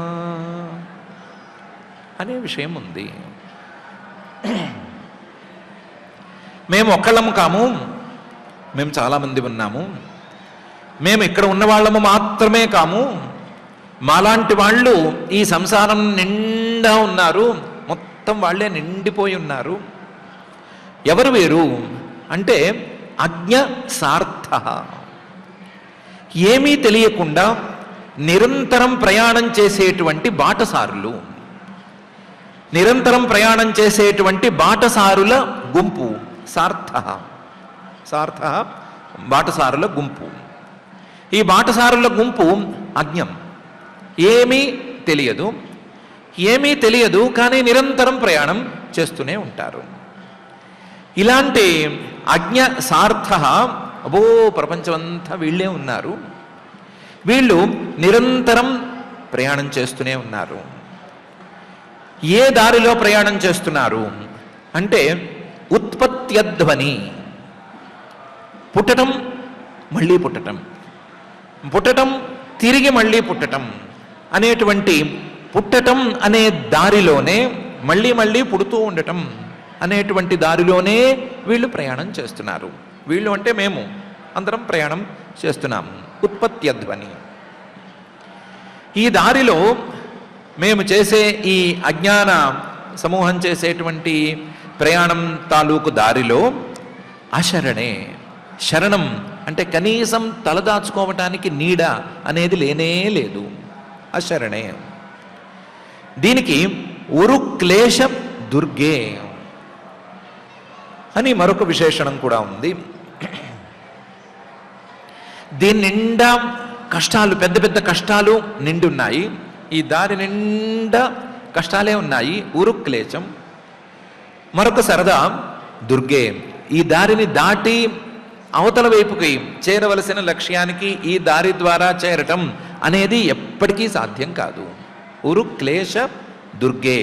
అనే విషయం ఉంది మేము ఒక్కళ్ళము కాము మేము చాలామంది ఉన్నాము మేము ఇక్కడ ఉన్న వాళ్ళము మాత్రమే కాము మాలాంటి వాళ్ళు ఈ సంసారం నిండా ఉన్నారు మొత్తం వాళ్ళే నిండిపోయి ఉన్నారు ఎవరు వేరు అంటే అజ్ఞ సార్థ ఏమీ తెలియకుండా నిరంతరం ప్రయాణం చేసేటువంటి బాటసారులు నిరంతరం ప్రయాణం చేసేటువంటి బాటసారుల గుంపు సార్థ సార్థ బాటసారుల గుంపు ఈ బాటసారుల గుంపు అజ్ఞం ఏమీ తెలియదు ఏమీ తెలియదు కానీ నిరంతరం ప్రయాణం చేస్తూనే ఉంటారు ఇలాంటి అజ్ఞ సార్థ అబో ప్రపంచమంతా వీళ్ళే ఉన్నారు వీళ్ళు నిరంతరం ప్రయాణం చేస్తూనే ఉన్నారు ఏ దారిలో ప్రయాణం చేస్తున్నారు అంటే ఉత్పత్త్యధ్వని పుట్టటం మళ్ళీ పుట్టటం పుట్టటం తిరిగి మళ్ళీ పుట్టటం అనేటువంటి పుట్టటం అనే దారిలోనే మళ్ళీ మళ్ళీ పుడుతూ ఉండటం అనేటువంటి దారిలోనే వీళ్ళు ప్రయాణం చేస్తున్నారు వీళ్ళు అంటే మేము అందరం ప్రయాణం చేస్తున్నాం ఉత్పత్త్యధ్వని ఈ దారిలో మేము చేసే ఈ అజ్ఞాన సమూహం చేసేటువంటి ప్రయాణం తాలూకు దారిలో అశరణే శరణం అంటే కనీసం తలదాచుకోవటానికి నీడ అనేది లేనే లేదు అశరణే దీనికి ఉరుక్లేశ దుర్గే అని మరొక విశేషణం కూడా ఉంది దీని నిండా కష్టాలు పెద్ద పెద్ద కష్టాలు నిండి ఉన్నాయి ఈ దారి నిండా కష్టాలే ఉన్నాయి ఉరుక్లేశం మరొక సరదా దుర్గే ఈ దారిని దాటి అవతల వైపుకి చేరవలసిన లక్ష్యానికి ఈ దారి ద్వారా చేరటం అనేది ఎప్పటికీ సాధ్యం కాదు ఉరుక్లేశ దుర్గే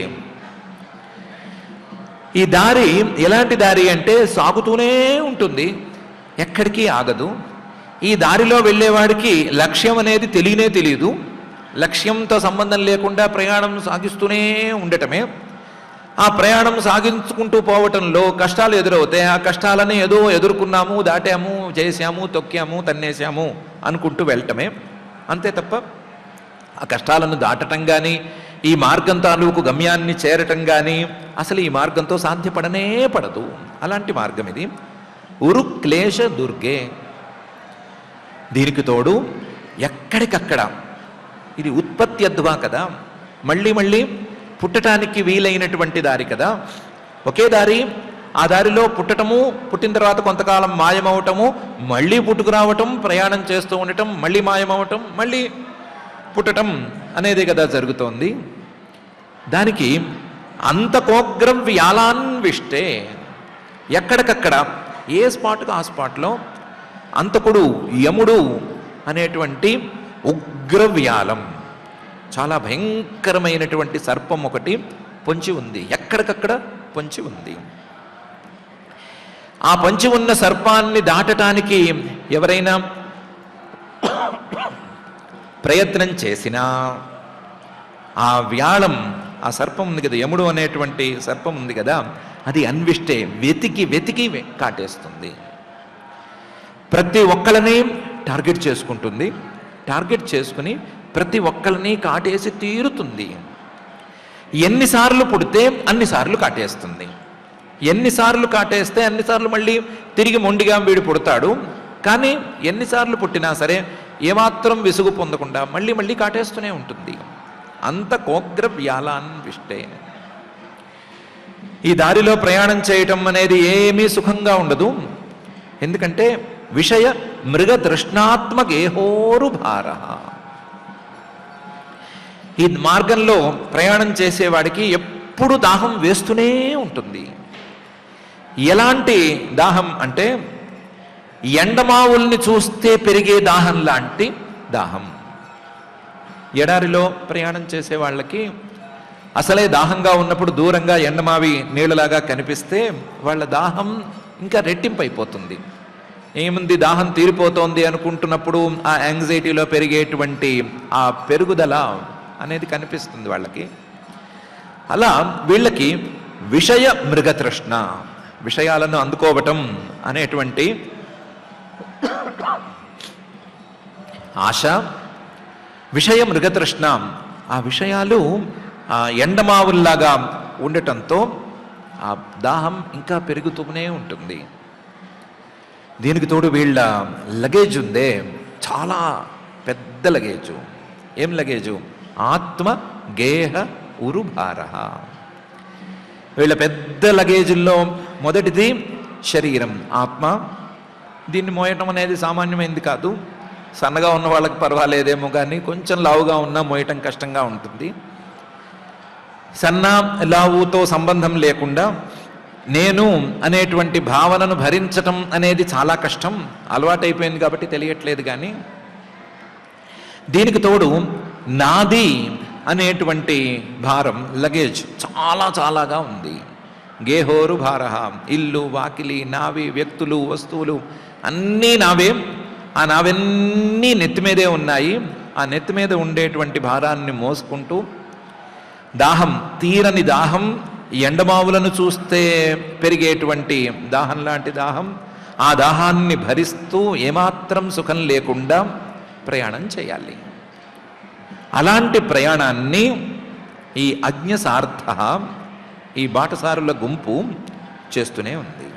ఈ దారి ఎలాంటి దారి అంటే సాగుతూనే ఉంటుంది ఎక్కడికి ఆగదు ఈ దారిలో వెళ్ళేవాడికి లక్ష్యం అనేది తెలియనే తెలియదు లక్ష్యంతో సంబంధం లేకుండా ప్రయాణం సాగిస్తూనే ఉండటమే ఆ ప్రయాణం సాగించుకుంటూ పోవటంలో కష్టాలు ఎదురవుతాయి ఆ కష్టాలని ఏదో ఎదుర్కొన్నాము దాటాము చేశాము తొక్కాము తన్నేసాము అనుకుంటూ వెళ్ళటమే అంతే తప్ప ఆ కష్టాలను దాటటం కానీ ఈ మార్గం తాలూకు గమ్యాన్ని చేరటం కానీ అసలు ఈ మార్గంతో సాధ్యపడనే పడదు అలాంటి మార్గం ఇది ఉరుక్లేశ దుర్గే దీనికి తోడు ఎక్కడికక్కడ ఇది ఉత్పత్తి అద్వా కదా మళ్ళీ మళ్ళీ పుట్టటానికి వీలైనటువంటి దారి కదా ఒకే దారి ఆ దారిలో పుట్టటము పుట్టిన తర్వాత కొంతకాలం మాయమవటము మళ్ళీ పుట్టుకురావటం ప్రయాణం చేస్తూ ఉండటం మళ్ళీ మాయమవటం మళ్ళీ పుట్టటం అనేది కదా జరుగుతోంది దానికి అంతకోగ్రం వ్యాలాన్విష్టే ఎక్కడికక్కడ ఏ స్పాట్కు ఆ స్పాట్లో అంతకుడు యముడు అనేటువంటి ఉగ్రవ్యాలం చాలా భయంకరమైనటువంటి సర్పం ఒకటి పొంచి ఉంది ఎక్కడికక్కడ పొంచి ఉంది ఆ పొంచి ఉన్న సర్పాన్ని దాటటానికి ఎవరైనా ప్రయత్నం చేసినా ఆ వ్యాళం ఆ సర్పం ఉంది కదా యముడు అనేటువంటి సర్పం ఉంది కదా అది అన్విష్టే వెతికి వెతికి వె- కాటేస్తుంది ప్రతి ఒక్కళ్ళని టార్గెట్ చేసుకుంటుంది టార్గెట్ చేసుకుని ప్రతి ఒక్కళ్ళని కాటేసి తీరుతుంది ఎన్నిసార్లు పుడితే అన్నిసార్లు కాటేస్తుంది ఎన్నిసార్లు కాటేస్తే అన్నిసార్లు మళ్ళీ తిరిగి మొండిగా వీడు పుడతాడు కానీ ఎన్నిసార్లు పుట్టినా సరే ఏమాత్రం విసుగు పొందకుండా మళ్ళీ మళ్ళీ కాటేస్తూనే ఉంటుంది అంత కోగ్ర వ్యాలాన్ విష్టే ఈ దారిలో ప్రయాణం చేయటం అనేది ఏమీ సుఖంగా ఉండదు ఎందుకంటే విషయ మృగ తృష్ణాత్మకేహోరు భార ఈ మార్గంలో ప్రయాణం చేసేవాడికి ఎప్పుడు దాహం వేస్తూనే ఉంటుంది ఎలాంటి దాహం అంటే ఎండమావుల్ని చూస్తే పెరిగే దాహం లాంటి దాహం ఎడారిలో ప్రయాణం చేసే వాళ్ళకి అసలే దాహంగా ఉన్నప్పుడు దూరంగా ఎండమావి నీళ్ళలాగా కనిపిస్తే వాళ్ళ దాహం ఇంకా రెట్టింపు అయిపోతుంది ఏముంది దాహం తీరిపోతోంది అనుకుంటున్నప్పుడు ఆ యాంగ్జైటీలో పెరిగేటువంటి ఆ పెరుగుదల అనేది కనిపిస్తుంది వాళ్ళకి అలా వీళ్ళకి విషయ మృగతృష్ణ విషయాలను అందుకోవటం అనేటువంటి ఆశ విషయ మృగతృష్ణ ఆ విషయాలు ఆ ఎండమావుల్లాగా ఉండటంతో ఆ దాహం ఇంకా పెరుగుతూనే ఉంటుంది దీనికి తోడు వీళ్ళ లగేజ్ ఉందే చాలా పెద్ద లగేజు ఏం లగేజు ఆత్మ గేహ ఉరుభార వీళ్ళ పెద్ద లగేజుల్లో మొదటిది శరీరం ఆత్మ దీన్ని మోయటం అనేది సామాన్యమైనది కాదు సన్నగా ఉన్న వాళ్ళకి పర్వాలేదేమో కానీ కొంచెం లావుగా ఉన్నా మోయటం కష్టంగా ఉంటుంది సన్న లావుతో సంబంధం లేకుండా నేను అనేటువంటి భావనను భరించటం అనేది చాలా కష్టం అలవాటైపోయింది కాబట్టి తెలియట్లేదు కానీ దీనికి తోడు నాది అనేటువంటి భారం లగేజ్ చాలా చాలాగా ఉంది గేహోరు భార ఇల్లు వాకిలి నావి వ్యక్తులు వస్తువులు అన్నీ నావే ఆ నావన్నీ నెత్తి మీదే ఉన్నాయి ఆ నెత్తి మీద ఉండేటువంటి భారాన్ని మోసుకుంటూ దాహం తీరని దాహం ఎండమావులను చూస్తే పెరిగేటువంటి దాహం లాంటి దాహం ఆ దాహాన్ని భరిస్తూ ఏమాత్రం సుఖం లేకుండా ప్రయాణం చేయాలి అలాంటి ప్రయాణాన్ని ఈ అజ్ఞసార్థ ఈ బాటసారుల గుంపు చేస్తూనే ఉంది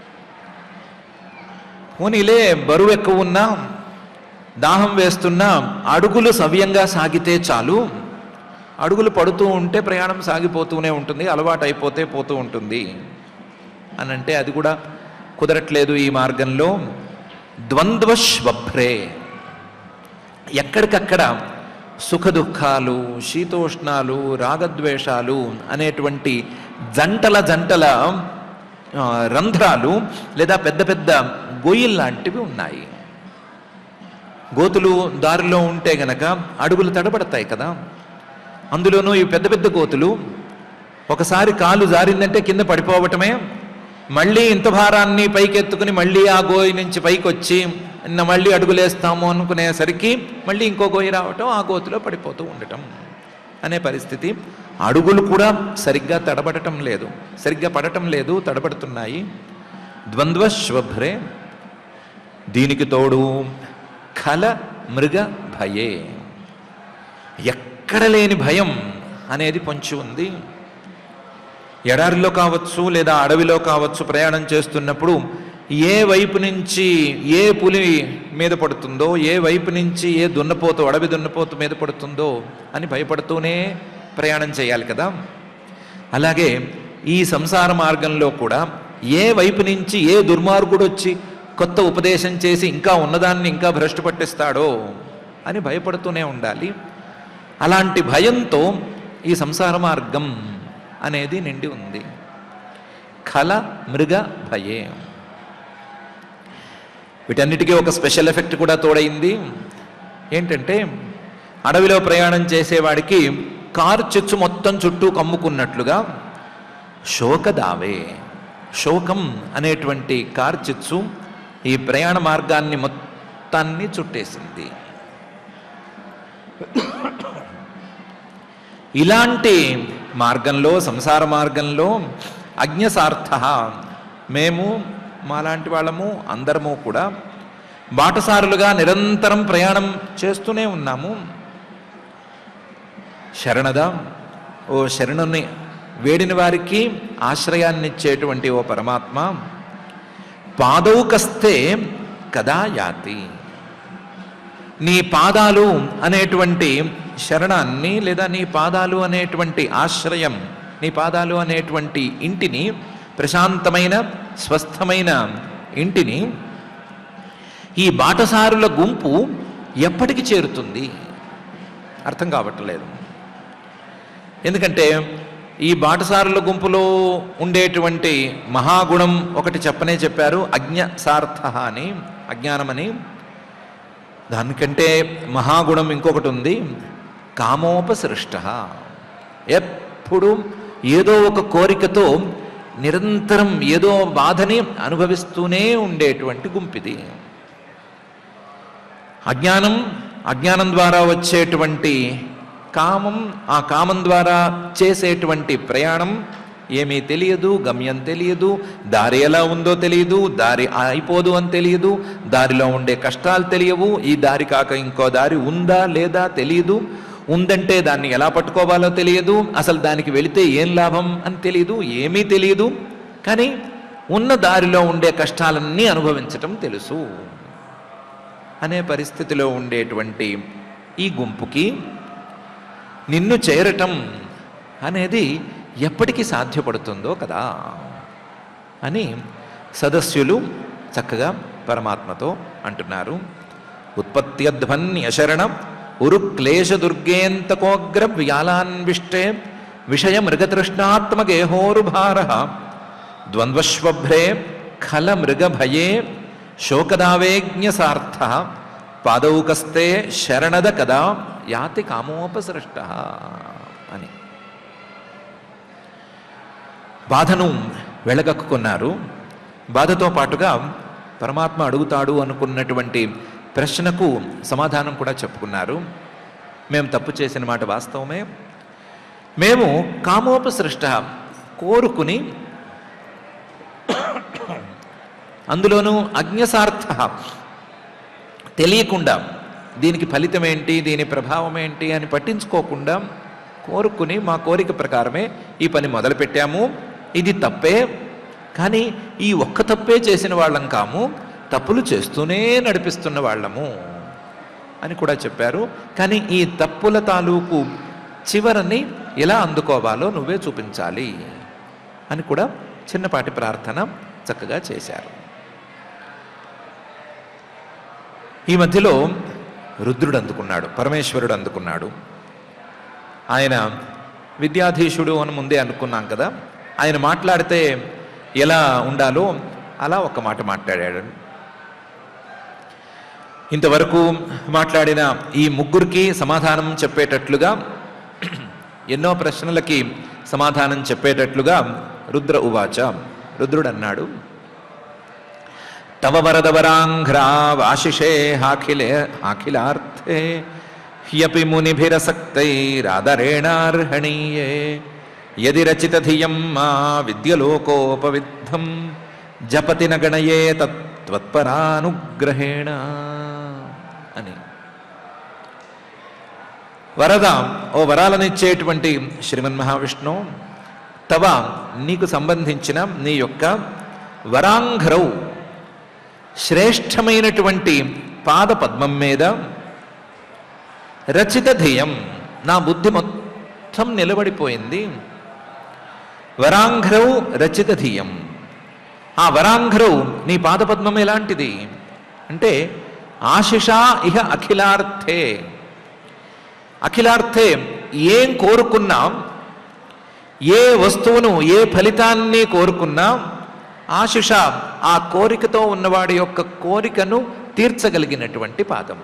పోనీలే బరువు ఎక్కువ ఉన్నా దాహం వేస్తున్నా అడుగులు సవ్యంగా సాగితే చాలు అడుగులు పడుతూ ఉంటే ప్రయాణం సాగిపోతూనే ఉంటుంది అలవాటు అయిపోతే పోతూ ఉంటుంది అని అంటే అది కూడా కుదరట్లేదు ఈ మార్గంలో ద్వంద్వశ్వభ్రే ఎక్కడికక్కడ సుఖ దుఃఖాలు శీతోష్ణాలు రాగద్వేషాలు అనేటువంటి జంటల జంటల ఆ, రంధ్రాలు లేదా పెద్ద పెద్ద గొయ్యిల్ లాంటివి ఉన్నాయి గోతులు దారిలో ఉంటే గనక అడుగులు తడబడతాయి కదా అందులోనూ ఈ పెద్ద పెద్ద గోతులు ఒకసారి కాలు జారిందంటే కింద పడిపోవటమే మళ్ళీ ఇంత భారాన్ని పైకెత్తుకుని మళ్ళీ ఆ గోయి నుంచి పైకి వచ్చి నిన్న మళ్ళీ అడుగులేస్తాము అనుకునేసరికి మళ్ళీ ఇంకో గోయి రావటం ఆ గోతులో పడిపోతూ ఉండటం అనే పరిస్థితి అడుగులు కూడా సరిగ్గా తడబడటం లేదు సరిగ్గా పడటం లేదు తడబడుతున్నాయి ద్వంద్వ శ్వభ్రే దీనికి తోడు ఖల మృగ భయే ఎక్కడ లేని భయం అనేది పొంచి ఉంది ఎడారిలో కావచ్చు లేదా అడవిలో కావచ్చు ప్రయాణం చేస్తున్నప్పుడు ఏ వైపు నుంచి ఏ పులి మీద పడుతుందో ఏ వైపు నుంచి ఏ దున్నపోతు అడవి దున్నపోతు మీద పడుతుందో అని భయపడుతూనే ప్రయాణం చేయాలి కదా అలాగే ఈ సంసార మార్గంలో కూడా ఏ వైపు నుంచి ఏ దుర్మార్గుడు వచ్చి కొత్త ఉపదేశం చేసి ఇంకా ఉన్నదాన్ని ఇంకా భ్రష్టు పట్టిస్తాడో అని భయపడుతూనే ఉండాలి అలాంటి భయంతో ఈ సంసార మార్గం అనేది నిండి ఉంది ఖల మృగ భయే వీటన్నిటికీ ఒక స్పెషల్ ఎఫెక్ట్ కూడా తోడైంది ఏంటంటే అడవిలో ప్రయాణం చేసేవాడికి కారు చిచ్చు మొత్తం చుట్టూ కమ్ముకున్నట్లుగా శోకదావే శోకం అనేటువంటి కార్ చిచ్చు ఈ ప్రయాణ మార్గాన్ని మొత్తాన్ని చుట్టేసింది ఇలాంటి మార్గంలో సంసార మార్గంలో అజ్ఞసార్థ మేము మాలాంటి వాళ్ళము అందరము కూడా బాటసారులుగా నిరంతరం ప్రయాణం చేస్తూనే ఉన్నాము శరణద ఓ శరణుని వేడిన వారికి ఆశ్రయాన్నిచ్చేటువంటి ఓ పరమాత్మ పాదౌకస్తే కదా యాతి నీ పాదాలు అనేటువంటి శరణాన్ని లేదా నీ పాదాలు అనేటువంటి ఆశ్రయం నీ పాదాలు అనేటువంటి ఇంటిని ప్రశాంతమైన స్వస్థమైన ఇంటిని ఈ బాటసారుల గుంపు ఎప్పటికి చేరుతుంది అర్థం కావట్లేదు ఎందుకంటే ఈ బాటసారుల గుంపులో ఉండేటువంటి మహాగుణం ఒకటి చెప్పనే చెప్పారు అజ్ఞ సార్థ అని అజ్ఞానమని దానికంటే మహాగుణం ఇంకొకటి ఉంది కామోపసృష్ట ఎప్పుడు ఏదో ఒక కోరికతో నిరంతరం ఏదో బాధని అనుభవిస్తూనే ఉండేటువంటి గుంపిది అజ్ఞానం అజ్ఞానం ద్వారా వచ్చేటువంటి కామం ఆ కామం ద్వారా చేసేటువంటి ప్రయాణం ఏమీ తెలియదు గమ్యం తెలియదు దారి ఎలా ఉందో తెలియదు దారి అయిపోదు అని తెలియదు దారిలో ఉండే కష్టాలు తెలియవు ఈ దారి కాక ఇంకో దారి ఉందా లేదా తెలియదు ఉందంటే దాన్ని ఎలా పట్టుకోవాలో తెలియదు అసలు దానికి వెళితే ఏం లాభం అని తెలియదు ఏమీ తెలియదు కానీ ఉన్న దారిలో ఉండే కష్టాలన్నీ అనుభవించటం తెలుసు అనే పరిస్థితిలో ఉండేటువంటి ఈ గుంపుకి నిన్ను చేరటం అనేది ఎప్పటికీ సాధ్యపడుతుందో కదా అని సదస్యులు చక్కగా పరమాత్మతో అంటున్నారు ఉత్పత్త్యధ్వన్యశరణ ఉరుక్లేశ దుర్గేంతకోగ్ర వ్యాలాన్విష్టే విషయ మృగతృష్ణాత్మగేహోరుభార ద్వంద్వశ్వభ్రే ఖల మృగభయే శోకదావేజ్ఞసార్థ పాదౌకస్తే శరణద కదా యాతి కామోపసృష్ట అని బాధను వెళ్ళగక్కున్నారు బాధతో పాటుగా పరమాత్మ అడుగుతాడు అనుకున్నటువంటి ప్రశ్నకు సమాధానం కూడా చెప్పుకున్నారు మేము తప్పు చేసిన మాట వాస్తవమే మేము కామోపసృష్ట కోరుకుని అందులోనూ అజ్ఞసార్థ తెలియకుండా దీనికి ఫలితం ఏంటి దీని ప్రభావం ఏంటి అని పట్టించుకోకుండా కోరుకుని మా కోరిక ప్రకారమే ఈ పని మొదలుపెట్టాము ఇది తప్పే కానీ ఈ ఒక్క తప్పే చేసిన వాళ్ళం కాము తప్పులు చేస్తూనే నడిపిస్తున్న వాళ్ళము అని కూడా చెప్పారు కానీ ఈ తప్పుల తాలూకు చివరని ఎలా అందుకోవాలో నువ్వే చూపించాలి అని కూడా చిన్నపాటి ప్రార్థన చక్కగా చేశారు ఈ మధ్యలో రుద్రుడు అందుకున్నాడు పరమేశ్వరుడు అందుకున్నాడు ఆయన విద్యాధీశుడు అని ముందే అనుకున్నాం కదా ఆయన మాట్లాడితే ఎలా ఉండాలో అలా ఒక మాట మాట్లాడాడు ఇంతవరకు మాట్లాడిన ఈ ముగ్గురికి సమాధానం చెప్పేటట్లుగా ఎన్నో ప్రశ్నలకి సమాధానం చెప్పేటట్లుగా రుద్ర ఉవాచ రుద్రుడు అన్నాడు తవ వరదవరాంఘ్రావాశిషే హాఖిలే అఖిలార్థే హ్యపి మునిభిరసక్తైరాదరేణార్హణీయే యది రచితధియం మా విద్యలోకోపవిద్ధం జపతి నగణయే తత్వత్పరానుగ్రహేణ అని వరద ఓ వరాలనిచ్చేటువంటి శ్రీమన్ మహావిష్ణు తవ నీకు సంబంధించిన నీ యొక్క వరాంఘ్రౌ శ్రేష్టమైనటువంటి పాద పద్మం మీద రచిత ధ్యేయం నా బుద్ధి మొత్తం నిలబడిపోయింది వరాంఘ్రౌ రచిత ధియం ఆ వరాంఘ్రౌ నీ పాదపద్మం ఎలాంటిది అంటే ఆశిషా ఇహ అఖిలార్థే అఖిలార్థే ఏం కోరుకున్నా ఏ వస్తువును ఏ ఫలితాన్ని కోరుకున్నా ఆశిష ఆ కోరికతో ఉన్నవాడి యొక్క కోరికను తీర్చగలిగినటువంటి పాదం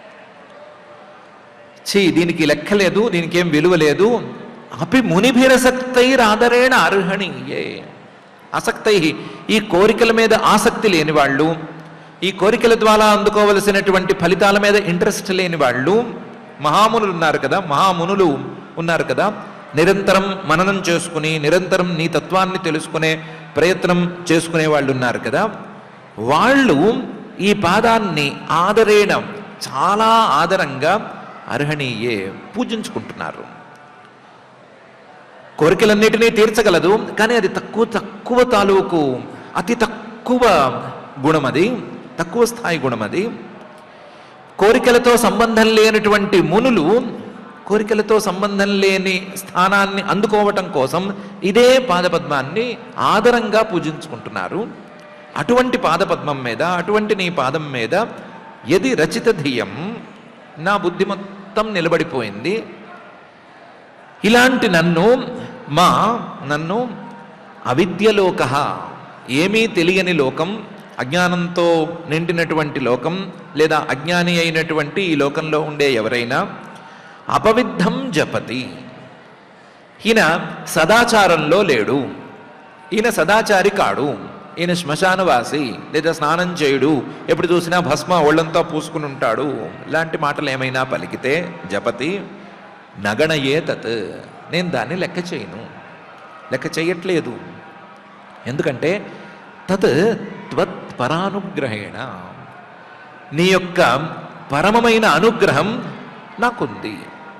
ఛీ దీనికి లెక్క లేదు దీనికి ఏం విలువ లేదు అపి మునిభిరసక్తైరాదరేణ అర్హణీయే ఆసక్తై ఈ కోరికల మీద ఆసక్తి లేని వాళ్ళు ఈ కోరికల ద్వారా అందుకోవలసినటువంటి ఫలితాల మీద ఇంట్రెస్ట్ లేని వాళ్ళు మహామునులు ఉన్నారు కదా మహామునులు ఉన్నారు కదా నిరంతరం మననం చేసుకుని నిరంతరం నీ తత్వాన్ని తెలుసుకునే ప్రయత్నం చేసుకునే వాళ్ళు ఉన్నారు కదా వాళ్ళు ఈ పాదాన్ని ఆదరేణ చాలా ఆదరంగా అర్హణీయే పూజించుకుంటున్నారు కోరికలన్నిటినీ తీర్చగలదు కానీ అది తక్కువ తక్కువ తాలూకు అతి తక్కువ గుణం అది తక్కువ స్థాయి గుణం అది కోరికలతో సంబంధం లేనటువంటి మునులు కోరికలతో సంబంధం లేని స్థానాన్ని అందుకోవటం కోసం ఇదే పాదపద్మాన్ని ఆదరంగా పూజించుకుంటున్నారు అటువంటి పాదపద్మం మీద అటువంటి నీ పాదం మీద ఎది రచిత ధియం నా బుద్ధి మొత్తం నిలబడిపోయింది ఇలాంటి నన్ను మా నన్ను అవిద్యలోక ఏమీ తెలియని లోకం అజ్ఞానంతో నిండినటువంటి లోకం లేదా అజ్ఞాని అయినటువంటి ఈ లోకంలో ఉండే ఎవరైనా అపవిద్ధం జపతి ఈయన సదాచారంలో లేడు ఈయన సదాచారి కాడు ఈయన శ్మశానవాసి లేదా స్నానం చేయుడు ఎప్పుడు చూసినా భస్మ ఒళ్ళంతా పూసుకుని ఉంటాడు ఇలాంటి మాటలు ఏమైనా పలికితే జపతి నగణయే తత్ నేను దాన్ని లెక్క చేయను లెక్క చేయట్లేదు ఎందుకంటే తత్ త్వత్ పరానుగ్రహేణ నీ యొక్క పరమమైన అనుగ్రహం నాకుంది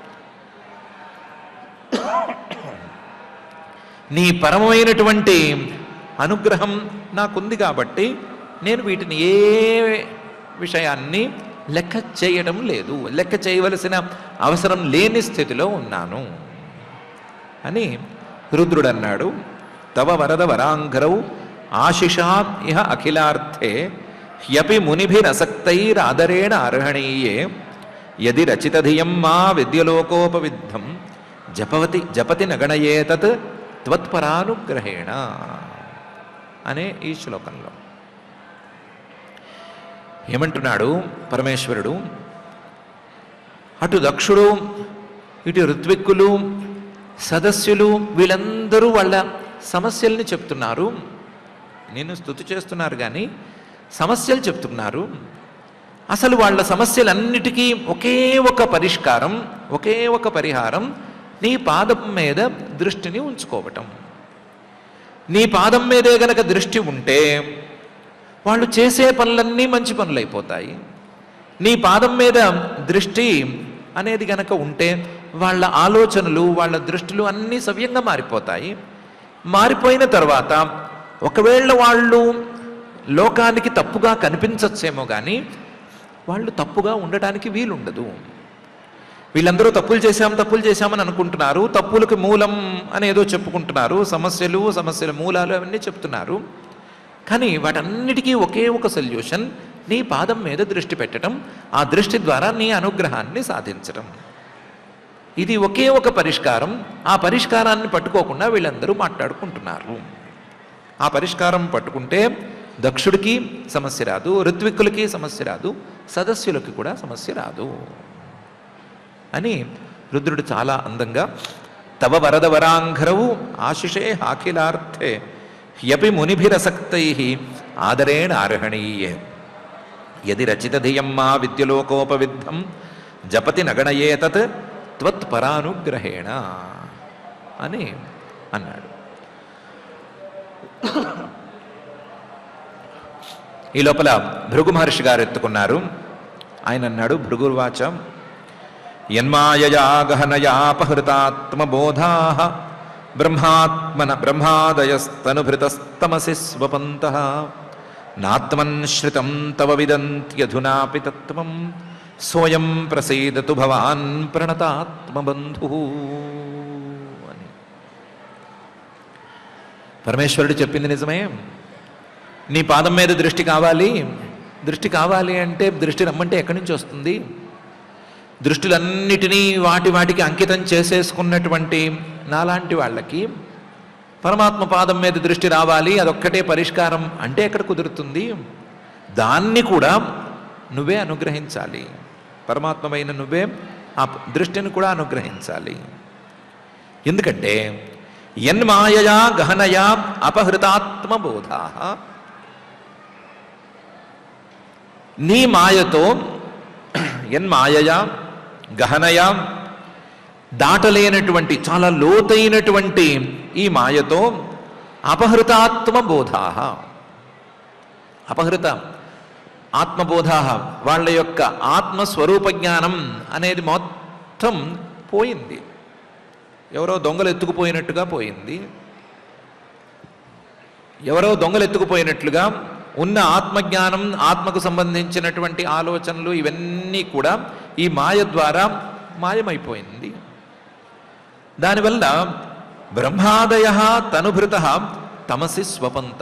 నీ పరమమైనటువంటి అనుగ్రహం నాకుంది కాబట్టి నేను వీటిని ఏ విషయాన్ని లెక్క చేయడం లేదు లెక్క చేయవలసిన అవసరం లేని స్థితిలో ఉన్నాను అని రుద్రుడు అన్నాడు తవ వరద వరాంఘరౌ ఆశిషా ఇహ అఖిలార్థే హ్యపి మునిభిరసక్తైరాదరేణ అర్హణీయే యది రచితధియం మా విద్యలోకోపవిద్ధం జపవతి జపతి నగణయేతత్ త్వత్పరానుగ్రహేణ అనే ఈ శ్లోకంలో ఏమంటున్నాడు పరమేశ్వరుడు అటు దక్షుడు ఇటు ఋత్విక్కులు సదస్యులు వీళ్ళందరూ వాళ్ళ సమస్యల్ని చెప్తున్నారు నేను స్థుతి చేస్తున్నారు కానీ సమస్యలు చెప్తున్నారు అసలు వాళ్ళ సమస్యలన్నిటికీ ఒకే ఒక పరిష్కారం ఒకే ఒక పరిహారం నీ పాదం మీద దృష్టిని ఉంచుకోవటం నీ పాదం మీదే గనక దృష్టి ఉంటే వాళ్ళు చేసే పనులన్నీ మంచి పనులు అయిపోతాయి నీ పాదం మీద దృష్టి అనేది గనక ఉంటే వాళ్ళ ఆలోచనలు వాళ్ళ దృష్టిలు అన్నీ సవ్యంగా మారిపోతాయి మారిపోయిన తర్వాత ఒకవేళ వాళ్ళు లోకానికి తప్పుగా కనిపించచ్చేమో కానీ వాళ్ళు తప్పుగా ఉండటానికి వీలుండదు వీళ్ళందరూ తప్పులు చేశాం తప్పులు చేశామని అనుకుంటున్నారు తప్పులకు మూలం అని ఏదో చెప్పుకుంటున్నారు సమస్యలు సమస్యల మూలాలు అవన్నీ చెప్తున్నారు కానీ వాటన్నిటికీ ఒకే ఒక సొల్యూషన్ నీ పాదం మీద దృష్టి పెట్టడం ఆ దృష్టి ద్వారా నీ అనుగ్రహాన్ని సాధించడం ఇది ఒకే ఒక పరిష్కారం ఆ పరిష్కారాన్ని పట్టుకోకుండా వీళ్ళందరూ మాట్లాడుకుంటున్నారు ఆ పరిష్కారం పట్టుకుంటే దక్షుడికి సమస్య రాదు ఋత్విక్కులకి సమస్య రాదు సదస్యులకి కూడా సమస్య రాదు అని రుద్రుడు చాలా అందంగా తవ వరద వరాంఘరవు ఆశిషే హాఖిలార్థే హ్యపి మునిభిరసక్తై ఆదరేణ అర్హణీయే యది రచితధియం మా విద్యలోకోపవిద్ధం జపతి నగణయేతత్ త్వత్పరానుగ్రహేణ అని అన్నాడు ఈ లోపల భృగు మహర్షి గారు ఎత్తుకున్నారు ఆయన అన్నాడు భృగుర్వాచ యన్మాయయా గహనయాపహృతాత్మబోధా బ్రహ్మాత్మన బ్రహ్మాదయస్తనుభృతస్తమసి స్వపంత నాత్మన్ శ్రితం తవ విదంత్యధునాపి తత్వం సోయం ప్రసీదతు భవాన్ ప్రణతాత్మబంధు అని పరమేశ్వరుడు చెప్పింది నిజమే నీ పాదం మీద దృష్టి కావాలి దృష్టి కావాలి అంటే దృష్టి రమ్మంటే ఎక్కడి నుంచి వస్తుంది దృష్టిలన్నిటినీ వాటి వాటికి అంకితం చేసేసుకున్నటువంటి నాలాంటి వాళ్ళకి పరమాత్మ పాదం మీద దృష్టి రావాలి అదొక్కటే పరిష్కారం అంటే ఎక్కడ కుదురుతుంది దాన్ని కూడా నువ్వే అనుగ్రహించాలి పరమాత్మమైన నువ్వే ఆ దృష్టిని కూడా అనుగ్రహించాలి ఎందుకంటే యన్మాయయా గహనయా అపహృతాత్మబోధా నీ మాయతో యన్మాయయా గహనయా దాటలేనటువంటి చాలా లోతైనటువంటి ఈ మాయతో అపహృతాత్మ బోధా అపహృత ఆత్మబోధా వాళ్ళ యొక్క ఆత్మస్వరూప జ్ఞానం అనేది మొత్తం పోయింది ఎవరో దొంగలు ఎత్తుకుపోయినట్టుగా పోయింది ఎవరో దొంగలు ఎత్తుకుపోయినట్లుగా ఉన్న ఆత్మజ్ఞానం ఆత్మకు సంబంధించినటువంటి ఆలోచనలు ఇవన్నీ కూడా ఈ మాయ ద్వారా మాయమైపోయింది దానివల్ల బ్రహ్మాదయ తనుభృత తమసి స్వపంత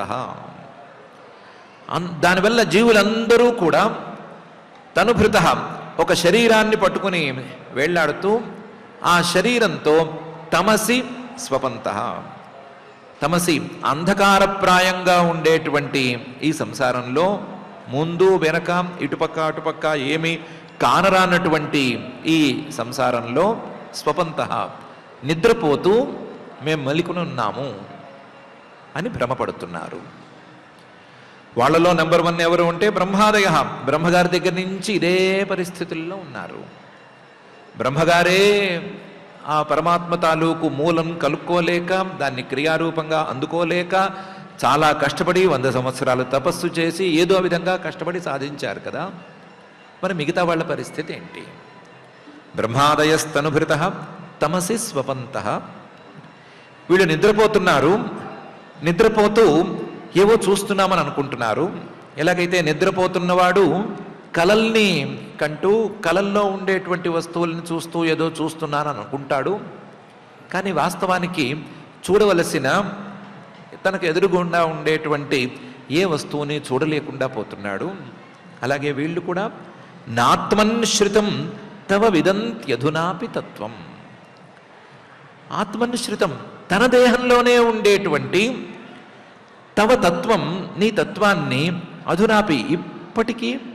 అన్- దానివల్ల జీవులందరూ కూడా తనుభృత ఒక శరీరాన్ని పట్టుకుని వేళ్లాడుతూ ఆ శరీరంతో తమసి స్వపంత తమసి అంధకారప్రాయంగా ఉండేటువంటి ఈ సంసారంలో ముందు వెనక ఇటుపక్క అటుపక్క ఏమి కానరానటువంటి ఈ సంసారంలో స్వపంత నిద్రపోతూ మేము మలికుని ఉన్నాము అని భ్రమపడుతున్నారు వాళ్ళలో నెంబర్ వన్ ఎవరు అంటే బ్రహ్మాదయ బ్రహ్మగారి దగ్గర నుంచి ఇదే పరిస్థితుల్లో ఉన్నారు బ్రహ్మగారే ఆ పరమాత్మ తాలూకు మూలం కలుక్కోలేక దాన్ని క్రియారూపంగా అందుకోలేక చాలా కష్టపడి వంద సంవత్సరాలు తపస్సు చేసి ఏదో విధంగా కష్టపడి సాధించారు కదా మరి మిగతా వాళ్ళ పరిస్థితి ఏంటి బ్రహ్మాదయస్తనుభృత తమసి స్వపంత వీళ్ళు నిద్రపోతున్నారు నిద్రపోతూ ఏవో చూస్తున్నామని అనుకుంటున్నారు ఎలాగైతే నిద్రపోతున్నవాడు కలల్ని కంటూ కలల్లో ఉండేటువంటి వస్తువుల్ని చూస్తూ ఏదో చూస్తున్నానని అనుకుంటాడు కానీ వాస్తవానికి చూడవలసిన తనకు ఎదురుగుండా ఉండేటువంటి ఏ వస్తువుని చూడలేకుండా పోతున్నాడు అలాగే వీళ్ళు కూడా నాత్మన్శ్రితం తవ విదంత్యధునాపి తత్వం ఆత్మనుశ్రితం తన దేహంలోనే ఉండేటువంటి తవ తత్వం నీ తత్వాన్ని అధునాపి ఇప్పటికీ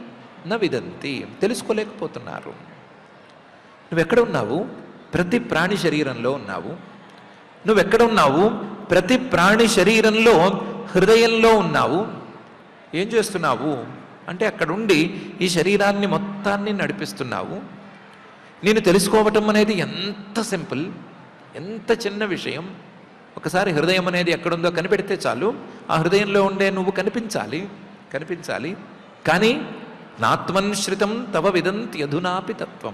న విదంతి తెలుసుకోలేకపోతున్నారు నువ్వెక్కడ ఉన్నావు ప్రతి ప్రాణి శరీరంలో ఉన్నావు నువ్వెక్కడ ఉన్నావు ప్రతి ప్రాణి శరీరంలో హృదయంలో ఉన్నావు ఏం చేస్తున్నావు అంటే అక్కడుండి ఈ శరీరాన్ని మొత్తాన్ని నడిపిస్తున్నావు నేను తెలుసుకోవటం అనేది ఎంత సింపుల్ ఎంత చిన్న విషయం ఒకసారి హృదయం అనేది ఎక్కడుందో కనిపెడితే చాలు ఆ హృదయంలో ఉండే నువ్వు కనిపించాలి కనిపించాలి కానీ నాత్మన్శ్రితం తవ విదంతి అధునాపి తత్వం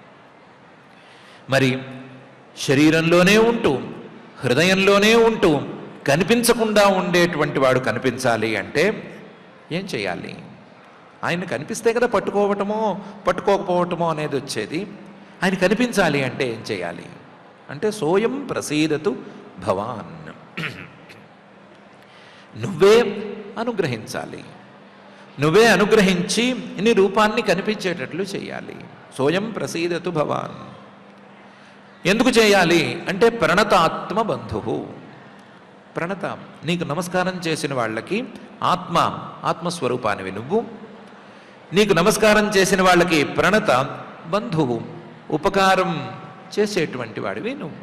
మరి శరీరంలోనే ఉంటూ హృదయంలోనే ఉంటూ కనిపించకుండా ఉండేటువంటి వాడు కనిపించాలి అంటే ఏం చేయాలి ఆయన కనిపిస్తే కదా పట్టుకోవటమో పట్టుకోకపోవటమో అనేది వచ్చేది ఆయన కనిపించాలి అంటే ఏం చేయాలి అంటే సోయం ప్రసీదతు భవాన్ నువ్వే అనుగ్రహించాలి నువ్వే అనుగ్రహించి నీ రూపాన్ని కనిపించేటట్లు చేయాలి సోయం ప్రసీదతు భవాన్ ఎందుకు చేయాలి అంటే ప్రణతాత్మ బంధువు ప్రణత నీకు నమస్కారం చేసిన వాళ్ళకి ఆత్మ ఆత్మస్వరూపానివి నువ్వు నీకు నమస్కారం చేసిన వాళ్ళకి ప్రణత బంధువు ఉపకారం చేసేటువంటి వాడివి నువ్వు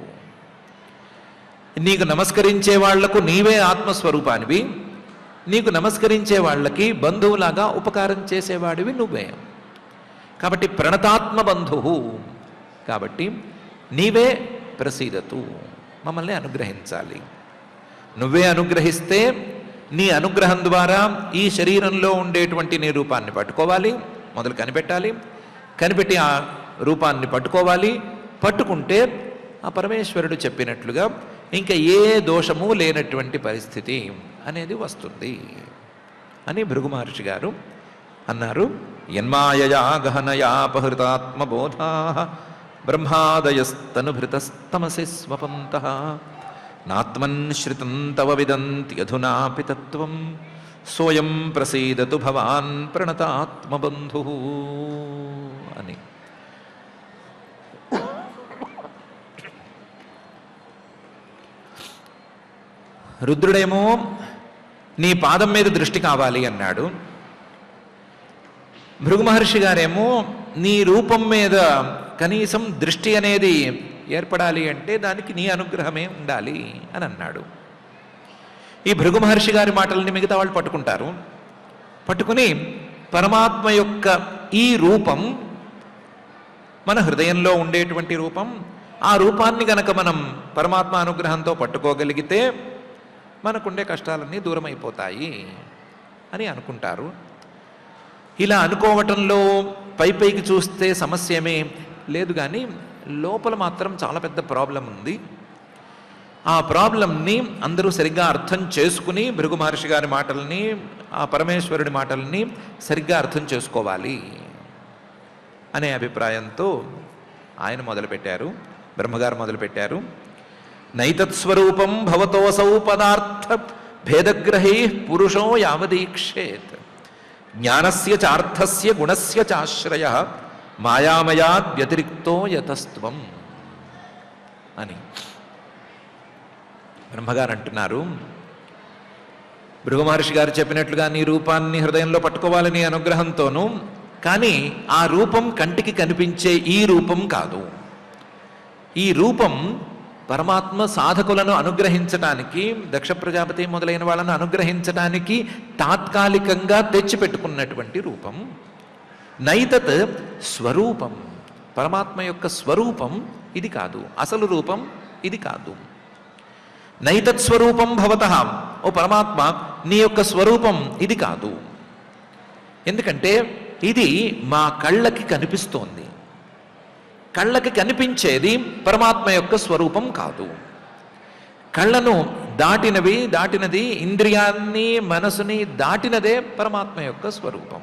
నీకు నమస్కరించే వాళ్లకు నీవే ఆత్మస్వరూపానివి నీకు నమస్కరించే వాళ్ళకి బంధువులాగా ఉపకారం చేసేవాడివి నువ్వే కాబట్టి ప్రణతాత్మ బంధువు కాబట్టి నీవే ప్రసీదతు మమ్మల్ని అనుగ్రహించాలి నువ్వే అనుగ్రహిస్తే నీ అనుగ్రహం ద్వారా ఈ శరీరంలో ఉండేటువంటి నీ రూపాన్ని పట్టుకోవాలి మొదలు కనిపెట్టాలి కనిపెట్టి ఆ రూపాన్ని పట్టుకోవాలి పట్టుకుంటే ఆ పరమేశ్వరుడు చెప్పినట్లుగా ఇంకా ఏ దోషము లేనటువంటి పరిస్థితి అనేది వస్తుంది అని భృగు మహర్షి గారు అన్నారు యన్మాయయా గహనయాపహృతాత్మబోధా బ్రహ్మాదయస్తనుభృతస్తమసి స్వపంత నాత్మన్శ్రితం తవ విదంతి అధునాపి తత్వం సోయం ప్రసీదతు భవాన్ ప్రణతాత్మబంధు అని రుద్రుడేమో నీ పాదం మీద దృష్టి కావాలి అన్నాడు భృగు మహర్షి గారేమో నీ రూపం మీద కనీసం దృష్టి అనేది ఏర్పడాలి అంటే దానికి నీ అనుగ్రహమే ఉండాలి అని అన్నాడు ఈ భృగు మహర్షి గారి మాటలని మిగతా వాళ్ళు పట్టుకుంటారు పట్టుకుని పరమాత్మ యొక్క ఈ రూపం మన హృదయంలో ఉండేటువంటి రూపం ఆ రూపాన్ని గనక మనం పరమాత్మ అనుగ్రహంతో పట్టుకోగలిగితే మనకుండే కష్టాలన్నీ దూరం అయిపోతాయి అని అనుకుంటారు ఇలా అనుకోవటంలో పై పైకి చూస్తే సమస్య ఏమీ లేదు కానీ లోపల మాత్రం చాలా పెద్ద ప్రాబ్లం ఉంది ఆ ప్రాబ్లంని అందరూ సరిగ్గా అర్థం చేసుకుని భృగు మహర్షి గారి మాటల్ని ఆ పరమేశ్వరుడి మాటల్ని సరిగ్గా అర్థం చేసుకోవాలి అనే అభిప్రాయంతో ఆయన మొదలుపెట్టారు బ్రహ్మగారు మొదలుపెట్టారు నైతత్స్వరూపం భవతోసౌ పదార్థ భేదగ్రహై పురుషో యావదీక్షేత్ జ్ఞానస్య చార్థస్య గుణస్య చాశ్రయ మాయామయాద్ వ్యతిరిక్తో యతస్త్వం అని బ్రహ్మగారు అంటున్నారు భృగు మహర్షి గారు చెప్పినట్లుగా నీ రూపాన్ని హృదయంలో పట్టుకోవాలని అనుగ్రహంతోనూ కానీ ఆ రూపం కంటికి కనిపించే ఈ రూపం కాదు ఈ రూపం పరమాత్మ సాధకులను అనుగ్రహించటానికి దక్ష ప్రజాపతి మొదలైన వాళ్ళను అనుగ్రహించటానికి తాత్కాలికంగా తెచ్చిపెట్టుకున్నటువంటి రూపం నైతత్ స్వరూపం పరమాత్మ యొక్క స్వరూపం ఇది కాదు అసలు రూపం ఇది కాదు నైతత్ స్వరూపం భవత ఓ పరమాత్మ నీ యొక్క స్వరూపం ఇది కాదు ఎందుకంటే ఇది మా కళ్ళకి కనిపిస్తోంది కళ్ళకి కనిపించేది పరమాత్మ యొక్క స్వరూపం కాదు కళ్ళను దాటినవి దాటినది ఇంద్రియాన్ని మనసుని దాటినదే పరమాత్మ యొక్క స్వరూపం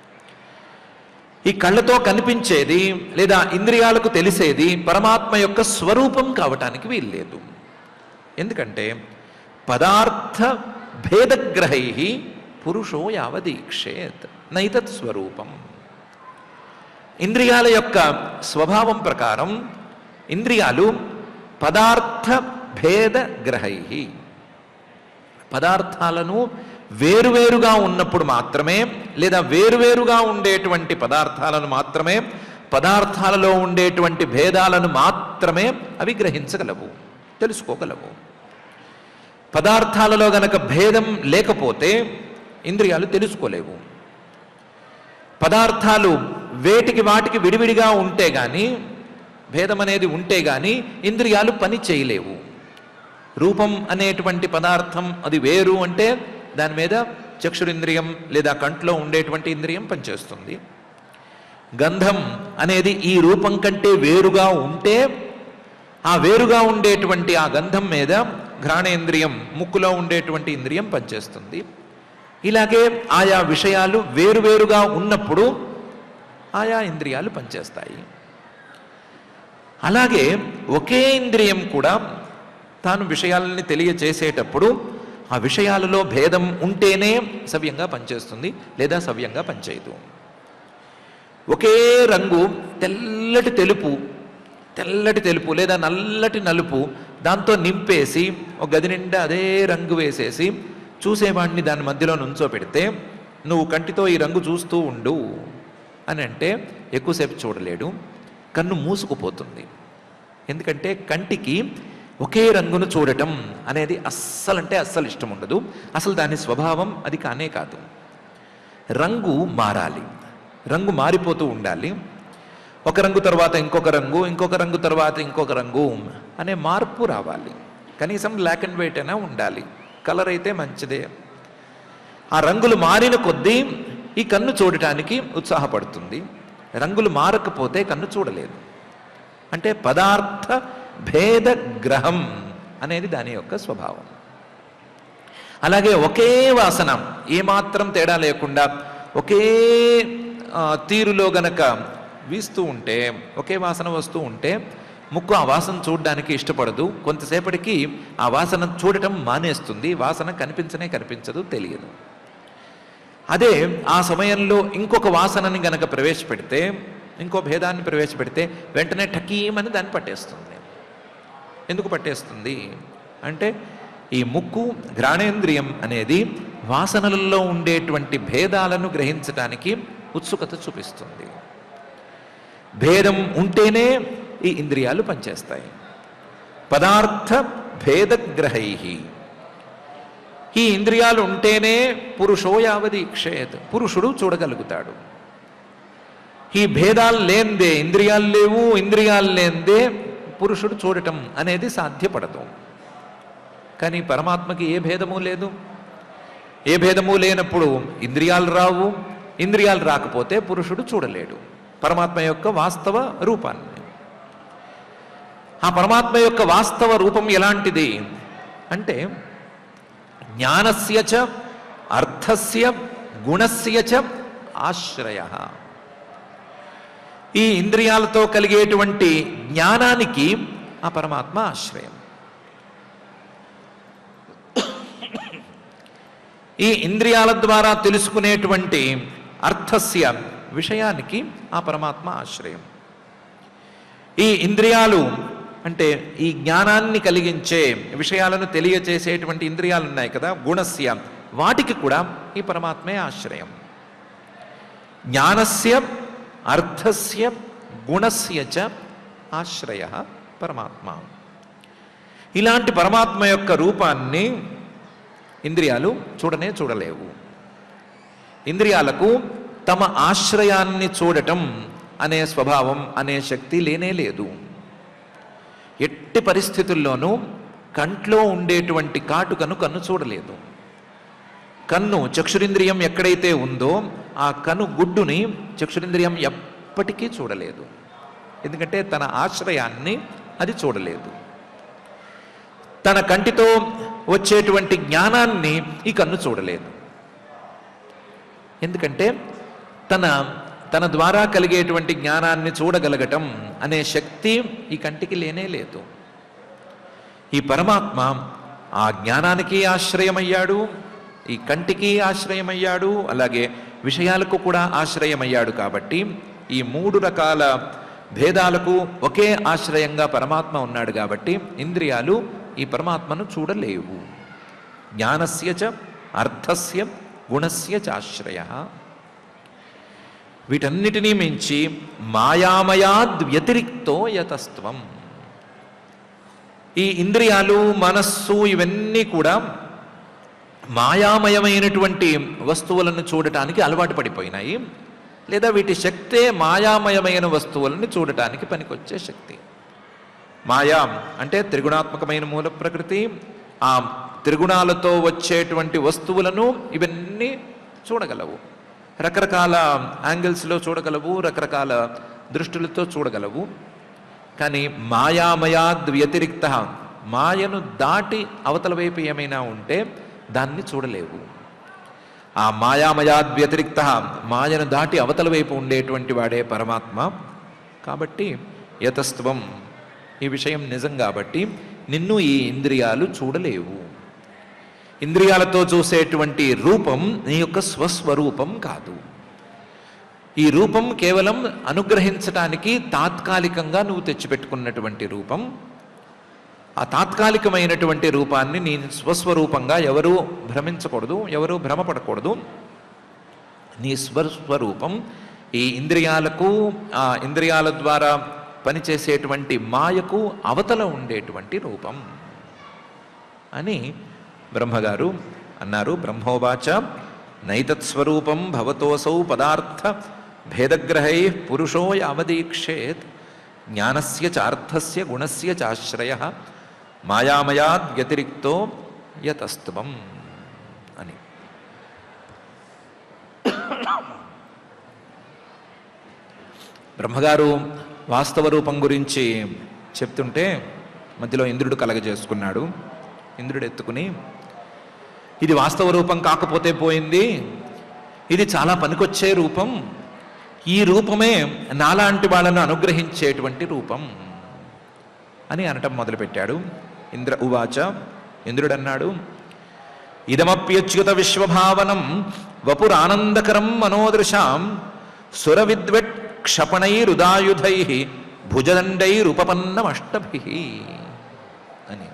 ఈ కళ్ళతో కనిపించేది లేదా ఇంద్రియాలకు తెలిసేది పరమాత్మ యొక్క స్వరూపం కావటానికి వీల్లేదు ఎందుకంటే పదార్థ భేదగ్రహై పురుషో యావదీక్షేత్ నైతత్ స్వరూపం ఇంద్రియాల యొక్క స్వభావం ప్రకారం ఇంద్రియాలు పదార్థ భేద గ్రహై పదార్థాలను వేరువేరుగా ఉన్నప్పుడు మాత్రమే లేదా వేరువేరుగా ఉండేటువంటి పదార్థాలను మాత్రమే పదార్థాలలో ఉండేటువంటి భేదాలను మాత్రమే అవి గ్రహించగలవు తెలుసుకోగలవు పదార్థాలలో గనక భేదం లేకపోతే ఇంద్రియాలు తెలుసుకోలేవు పదార్థాలు వేటికి వాటికి విడివిడిగా ఉంటే గాని భేదం అనేది ఉంటే గాని ఇంద్రియాలు పని చేయలేవు రూపం అనేటువంటి పదార్థం అది వేరు అంటే దాని మీద చక్షురింద్రియం లేదా కంట్లో ఉండేటువంటి ఇంద్రియం పనిచేస్తుంది గంధం అనేది ఈ రూపం కంటే వేరుగా ఉంటే ఆ వేరుగా ఉండేటువంటి ఆ గంధం మీద ఘ్రాణేంద్రియం ముక్కులో ఉండేటువంటి ఇంద్రియం పనిచేస్తుంది ఇలాగే ఆయా విషయాలు వేరువేరుగా ఉన్నప్పుడు ఆయా ఇంద్రియాలు పనిచేస్తాయి అలాగే ఒకే ఇంద్రియం కూడా తాను విషయాలని తెలియచేసేటప్పుడు ఆ విషయాలలో భేదం ఉంటేనే సవ్యంగా పనిచేస్తుంది లేదా సవ్యంగా పనిచేయదు ఒకే రంగు తెల్లటి తెలుపు తెల్లటి తెలుపు లేదా నల్లటి నలుపు దాంతో నింపేసి ఒక గది నిండా అదే రంగు వేసేసి చూసేవాడిని దాని మధ్యలో నుంచో పెడితే నువ్వు కంటితో ఈ రంగు చూస్తూ ఉండు అని అంటే ఎక్కువసేపు చూడలేడు కన్ను మూసుకుపోతుంది ఎందుకంటే కంటికి ఒకే రంగును చూడటం అనేది అస్సలంటే అస్సలు ఇష్టం ఉండదు అసలు దాని స్వభావం అది కానే కాదు రంగు మారాలి రంగు మారిపోతూ ఉండాలి ఒక రంగు తర్వాత ఇంకొక రంగు ఇంకొక రంగు తర్వాత ఇంకొక రంగు అనే మార్పు రావాలి కనీసం బ్లాక్ అండ్ వైట్ అయినా ఉండాలి కలర్ అయితే మంచిదే ఆ రంగులు మారిన కొద్దీ ఈ కన్ను చూడటానికి ఉత్సాహపడుతుంది రంగులు మారకపోతే కన్ను చూడలేదు అంటే పదార్థ భేద గ్రహం అనేది దాని యొక్క స్వభావం అలాగే ఒకే వాసన ఏమాత్రం తేడా లేకుండా ఒకే ఆ, తీరులో గనక వీస్తూ ఉంటే ఒకే వాసన వస్తూ ఉంటే ముక్కు ఆ వాసన చూడడానికి ఇష్టపడదు కొంతసేపటికి ఆ వాసన చూడటం మానేస్తుంది వాసన కనిపించనే కనిపించదు తెలియదు అదే ఆ సమయంలో ఇంకొక వాసనని గనక ప్రవేశపెడితే ఇంకో భేదాన్ని ప్రవేశపెడితే వెంటనే టకీమని దాన్ని పట్టేస్తుంది ఎందుకు పట్టేస్తుంది అంటే ఈ ముక్కు ఘ్రాణేంద్రియం అనేది వాసనలలో ఉండేటువంటి భేదాలను గ్రహించటానికి ఉత్సుకత చూపిస్తుంది భేదం ఉంటేనే ఈ ఇంద్రియాలు పనిచేస్తాయి పదార్థ భేదగ్రహై ఈ ఇంద్రియాలు ఉంటేనే పురుషో యావదీక్షేత్ పురుషుడు చూడగలుగుతాడు ఈ భేదాలు లేనిదే ఇంద్రియాలు లేవు ఇంద్రియాలు లేనిదే పురుషుడు చూడటం అనేది సాధ్యపడదు కానీ పరమాత్మకి ఏ భేదము లేదు ఏ భేదము లేనప్పుడు ఇంద్రియాలు రావు ఇంద్రియాలు రాకపోతే పురుషుడు చూడలేడు పరమాత్మ యొక్క వాస్తవ రూపాన్ని ఆ పరమాత్మ యొక్క వాస్తవ రూపం ఎలాంటిది అంటే జ్ఞానస్య చ అర్థస్య గుణస్య చ ఆశ్రయ ఈ ఇంద్రియాలతో కలిగేటువంటి జ్ఞానానికి ఆ పరమాత్మ ఆశ్రయం ఈ ఇంద్రియాల ద్వారా తెలుసుకునేటువంటి అర్థస్య విషయానికి ఆ పరమాత్మ ఆశ్రయం ఈ ఇంద్రియాలు అంటే ఈ జ్ఞానాన్ని కలిగించే విషయాలను తెలియచేసేటువంటి ఇంద్రియాలు ఉన్నాయి కదా గుణస్య వాటికి కూడా ఈ పరమాత్మే ఆశ్రయం జ్ఞానస్య అర్థస్య గుణస్య చ ఆశ్రయ పరమాత్మ ఇలాంటి పరమాత్మ యొక్క రూపాన్ని ఇంద్రియాలు చూడనే చూడలేవు ఇంద్రియాలకు తమ ఆశ్రయాన్ని చూడటం అనే స్వభావం అనే శక్తి లేనే లేదు ఎట్టి పరిస్థితుల్లోనూ కంట్లో ఉండేటువంటి కాటుకను కన్ను చూడలేదు కన్ను చక్షురింద్రియం ఎక్కడైతే ఉందో ఆ కను గుడ్డుని చక్షురింద్రియం ఎప్పటికీ చూడలేదు ఎందుకంటే తన ఆశ్రయాన్ని అది చూడలేదు తన కంటితో వచ్చేటువంటి జ్ఞానాన్ని ఈ కన్ను చూడలేదు ఎందుకంటే తన తన ద్వారా కలిగేటువంటి జ్ఞానాన్ని చూడగలగటం అనే శక్తి ఈ కంటికి లేనే లేదు ఈ పరమాత్మ ఆ జ్ఞానానికి ఆశ్రయమయ్యాడు ఈ కంటికి ఆశ్రయమయ్యాడు అలాగే విషయాలకు కూడా ఆశ్రయమయ్యాడు కాబట్టి ఈ మూడు రకాల భేదాలకు ఒకే ఆశ్రయంగా పరమాత్మ ఉన్నాడు కాబట్టి ఇంద్రియాలు ఈ పరమాత్మను చూడలేవు జ్ఞానస్య చ అర్థస్య గుణస్య చాశ్రయ వీటన్నిటినీ మించి మాయామయాద్ వ్యతిరిక్తో యతస్త్వం ఈ ఇంద్రియాలు మనస్సు ఇవన్నీ కూడా మాయామయమైనటువంటి వస్తువులను చూడటానికి అలవాటు పడిపోయినాయి లేదా వీటి శక్తే మాయామయమైన వస్తువులను చూడటానికి పనికొచ్చే శక్తి మాయా అంటే త్రిగుణాత్మకమైన మూల ప్రకృతి ఆ త్రిగుణాలతో వచ్చేటువంటి వస్తువులను ఇవన్నీ చూడగలవు రకరకాల యాంగిల్స్లో చూడగలవు రకరకాల దృష్టిలతో చూడగలవు కానీ మాయామయాద్ వ్యతిరిక్త మాయను దాటి అవతల వైపు ఏమైనా ఉంటే దాన్ని చూడలేవు ఆ మాయామయాద్ వ్యతిరిక్త మాయను దాటి అవతల వైపు ఉండేటువంటి వాడే పరమాత్మ కాబట్టి యతస్త్వం ఈ విషయం నిజం కాబట్టి నిన్ను ఈ ఇంద్రియాలు చూడలేవు ఇంద్రియాలతో చూసేటువంటి రూపం నీ యొక్క స్వస్వరూపం కాదు ఈ రూపం కేవలం అనుగ్రహించటానికి తాత్కాలికంగా నువ్వు తెచ్చిపెట్టుకున్నటువంటి రూపం ఆ తాత్కాలికమైనటువంటి రూపాన్ని నీ స్వస్వరూపంగా ఎవరూ భ్రమించకూడదు ఎవరూ భ్రమపడకూడదు నీ స్వస్వరూపం ఈ ఇంద్రియాలకు ఆ ఇంద్రియాల ద్వారా పనిచేసేటువంటి మాయకు అవతల ఉండేటువంటి రూపం అని బ్రహ్మగారు అన్నారు బ్రహ్మోవాచ నైతత్స్వరూపం భవతోసౌ పదార్థ భేదగ్రహై పురుషో యావదీక్షేత్ జ్ఞానస్య చార్థస్య గుణస్య చాశ్రయ మాయామయాద్ వ్యతిరిక్తో యతస్త్వం అని బ్రహ్మగారు వాస్తవ రూపం గురించి చెప్తుంటే మధ్యలో ఇంద్రుడు కలగజేసుకున్నాడు ఇంద్రుడు ఎత్తుకుని ఇది వాస్తవ రూపం కాకపోతే పోయింది ఇది చాలా పనికొచ్చే రూపం ఈ రూపమే నాలాంటి వాళ్ళను అనుగ్రహించేటువంటి రూపం అని అనటం మొదలుపెట్టాడు ఇంద్ర ఉవాచ ఇంద్రుడు అన్నాడు ఇదమప్యచ్యుత విశ్వభావనం వపురానందకరం మనోదృశాం సురవిద్వట్ క్షపణైరుదాయుధై భుజదండైరుపపన్నమష్టభి అని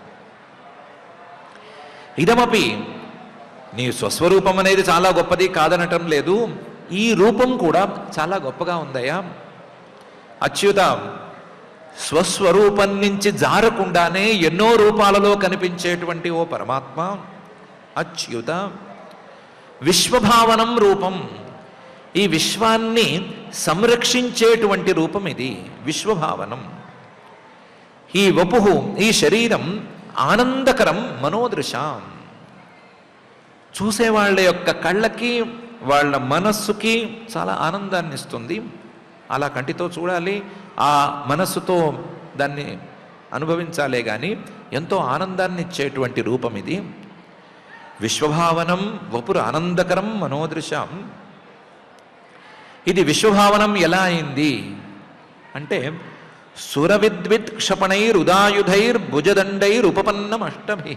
ఇదమపి నీ స్వస్వరూపం అనేది చాలా గొప్పది కాదనటం లేదు ఈ రూపం కూడా చాలా గొప్పగా ఉందయ్యా అచ్యుత స్వస్వరూపం నుంచి జారకుండానే ఎన్నో రూపాలలో కనిపించేటువంటి ఓ పరమాత్మ అచ్యుత విశ్వభావనం రూపం ఈ విశ్వాన్ని సంరక్షించేటువంటి రూపం ఇది విశ్వభావనం ఈ వపుహు ఈ శరీరం ఆనందకరం మనోదృశాం చూసేవాళ్ళ యొక్క కళ్ళకి వాళ్ళ మనస్సుకి చాలా ఆనందాన్ని ఇస్తుంది అలా కంటితో చూడాలి ఆ మనస్సుతో దాన్ని అనుభవించాలే కానీ ఎంతో ఆనందాన్ని ఇచ్చేటువంటి రూపం ఇది విశ్వభావనం వపురు ఆనందకరం మనోదృశం ఇది విశ్వభావనం ఎలా అయింది అంటే సురవిద్విత్ క్షపణైరుదాయుధైర్ భుజదండైరుపపన్నం అష్టభి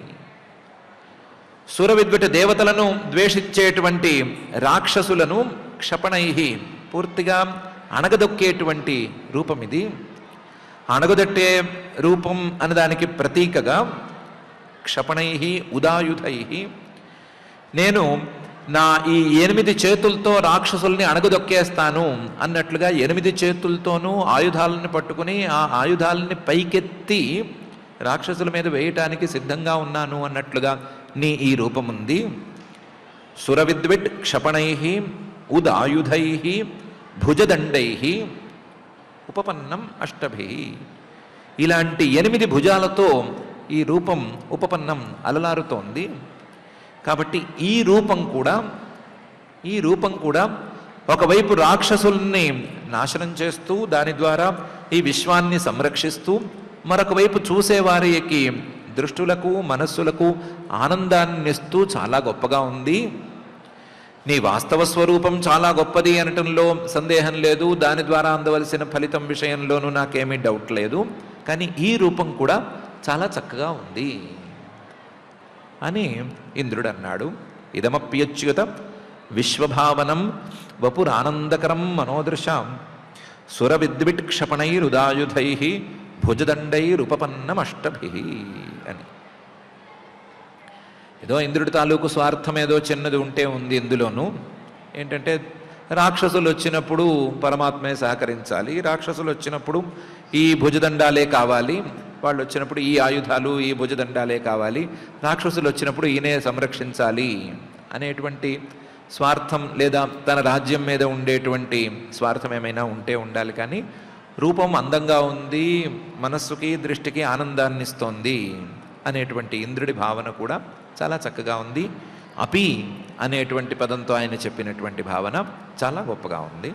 సురవిద్విట దేవతలను ద్వేషించేటువంటి రాక్షసులను క్షపణై పూర్తిగా అణగదొక్కేటువంటి రూపం ఇది అణగదొట్టే రూపం అన్నదానికి ప్రతీకగా క్షపణై ఉదాయుధై నేను నా ఈ ఎనిమిది చేతులతో రాక్షసుల్ని అణగదొక్కేస్తాను అన్నట్లుగా ఎనిమిది చేతులతోనూ ఆయుధాలను పట్టుకుని ఆ ఆయుధాలని పైకెత్తి రాక్షసుల మీద వేయటానికి సిద్ధంగా ఉన్నాను అన్నట్లుగా నీ ఈ రూపం ఉంది సురవిద్విట్ క్షపణై ఉదాయుధై భుజదండై ఉపపన్నం అష్టభి ఇలాంటి ఎనిమిది భుజాలతో ఈ రూపం ఉపపన్నం అలలారుతోంది కాబట్టి ఈ రూపం కూడా ఈ రూపం కూడా ఒకవైపు రాక్షసుల్ని నాశనం చేస్తూ దాని ద్వారా ఈ విశ్వాన్ని సంరక్షిస్తూ మరొక వైపు చూసేవారికి దృష్టులకు మనస్సులకు ఆనందాన్నిస్తూ చాలా గొప్పగా ఉంది నీ వాస్తవ స్వరూపం చాలా గొప్పది అనటంలో సందేహం లేదు దాని ద్వారా అందవలసిన ఫలితం విషయంలోనూ నాకేమీ డౌట్ లేదు కానీ ఈ రూపం కూడా చాలా చక్కగా ఉంది అని ఇంద్రుడు అన్నాడు ఇదమప్యచ్యుత విశ్వభావనం వపురానందకరం మనోదృశాం సురవిద్విట్ క్షపణైరుదాయుధై భుజదండైరుపపన్నమష్టభి అని ఏదో ఇంద్రుడి తాలూకు స్వార్థం ఏదో చిన్నది ఉంటే ఉంది ఇందులోనూ ఏంటంటే రాక్షసులు వచ్చినప్పుడు పరమాత్మే సహకరించాలి రాక్షసులు వచ్చినప్పుడు ఈ భుజదండాలే కావాలి వాళ్ళు వచ్చినప్పుడు ఈ ఆయుధాలు ఈ భుజదండాలే కావాలి రాక్షసులు వచ్చినప్పుడు ఈయనే సంరక్షించాలి అనేటువంటి స్వార్థం లేదా తన రాజ్యం మీద ఉండేటువంటి స్వార్థం ఏమైనా ఉంటే ఉండాలి కానీ రూపం అందంగా ఉంది మనస్సుకి దృష్టికి ఆనందాన్ని ఇస్తోంది అనేటువంటి ఇంద్రుడి భావన కూడా చాలా చక్కగా ఉంది అపి అనేటువంటి పదంతో ఆయన చెప్పినటువంటి భావన చాలా గొప్పగా ఉంది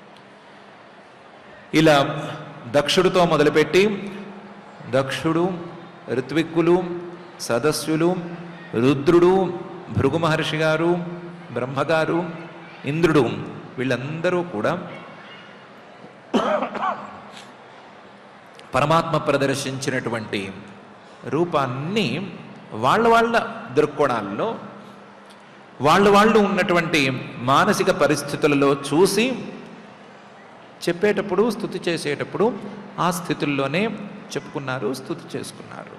ఇలా దక్షుడితో మొదలుపెట్టి దక్షుడు ఋత్విక్కులు సదస్సులు రుద్రుడు భృగు మహర్షి గారు బ్రహ్మగారు ఇంద్రుడు వీళ్ళందరూ కూడా పరమాత్మ ప్రదర్శించినటువంటి రూపాన్ని వాళ్ళ వాళ్ళ దృక్కోణాల్లో వాళ్ళు వాళ్ళు ఉన్నటువంటి మానసిక పరిస్థితులలో చూసి చెప్పేటప్పుడు స్థుతి చేసేటప్పుడు ఆ స్థితుల్లోనే చెప్పుకున్నారు స్థుతి చేసుకున్నారు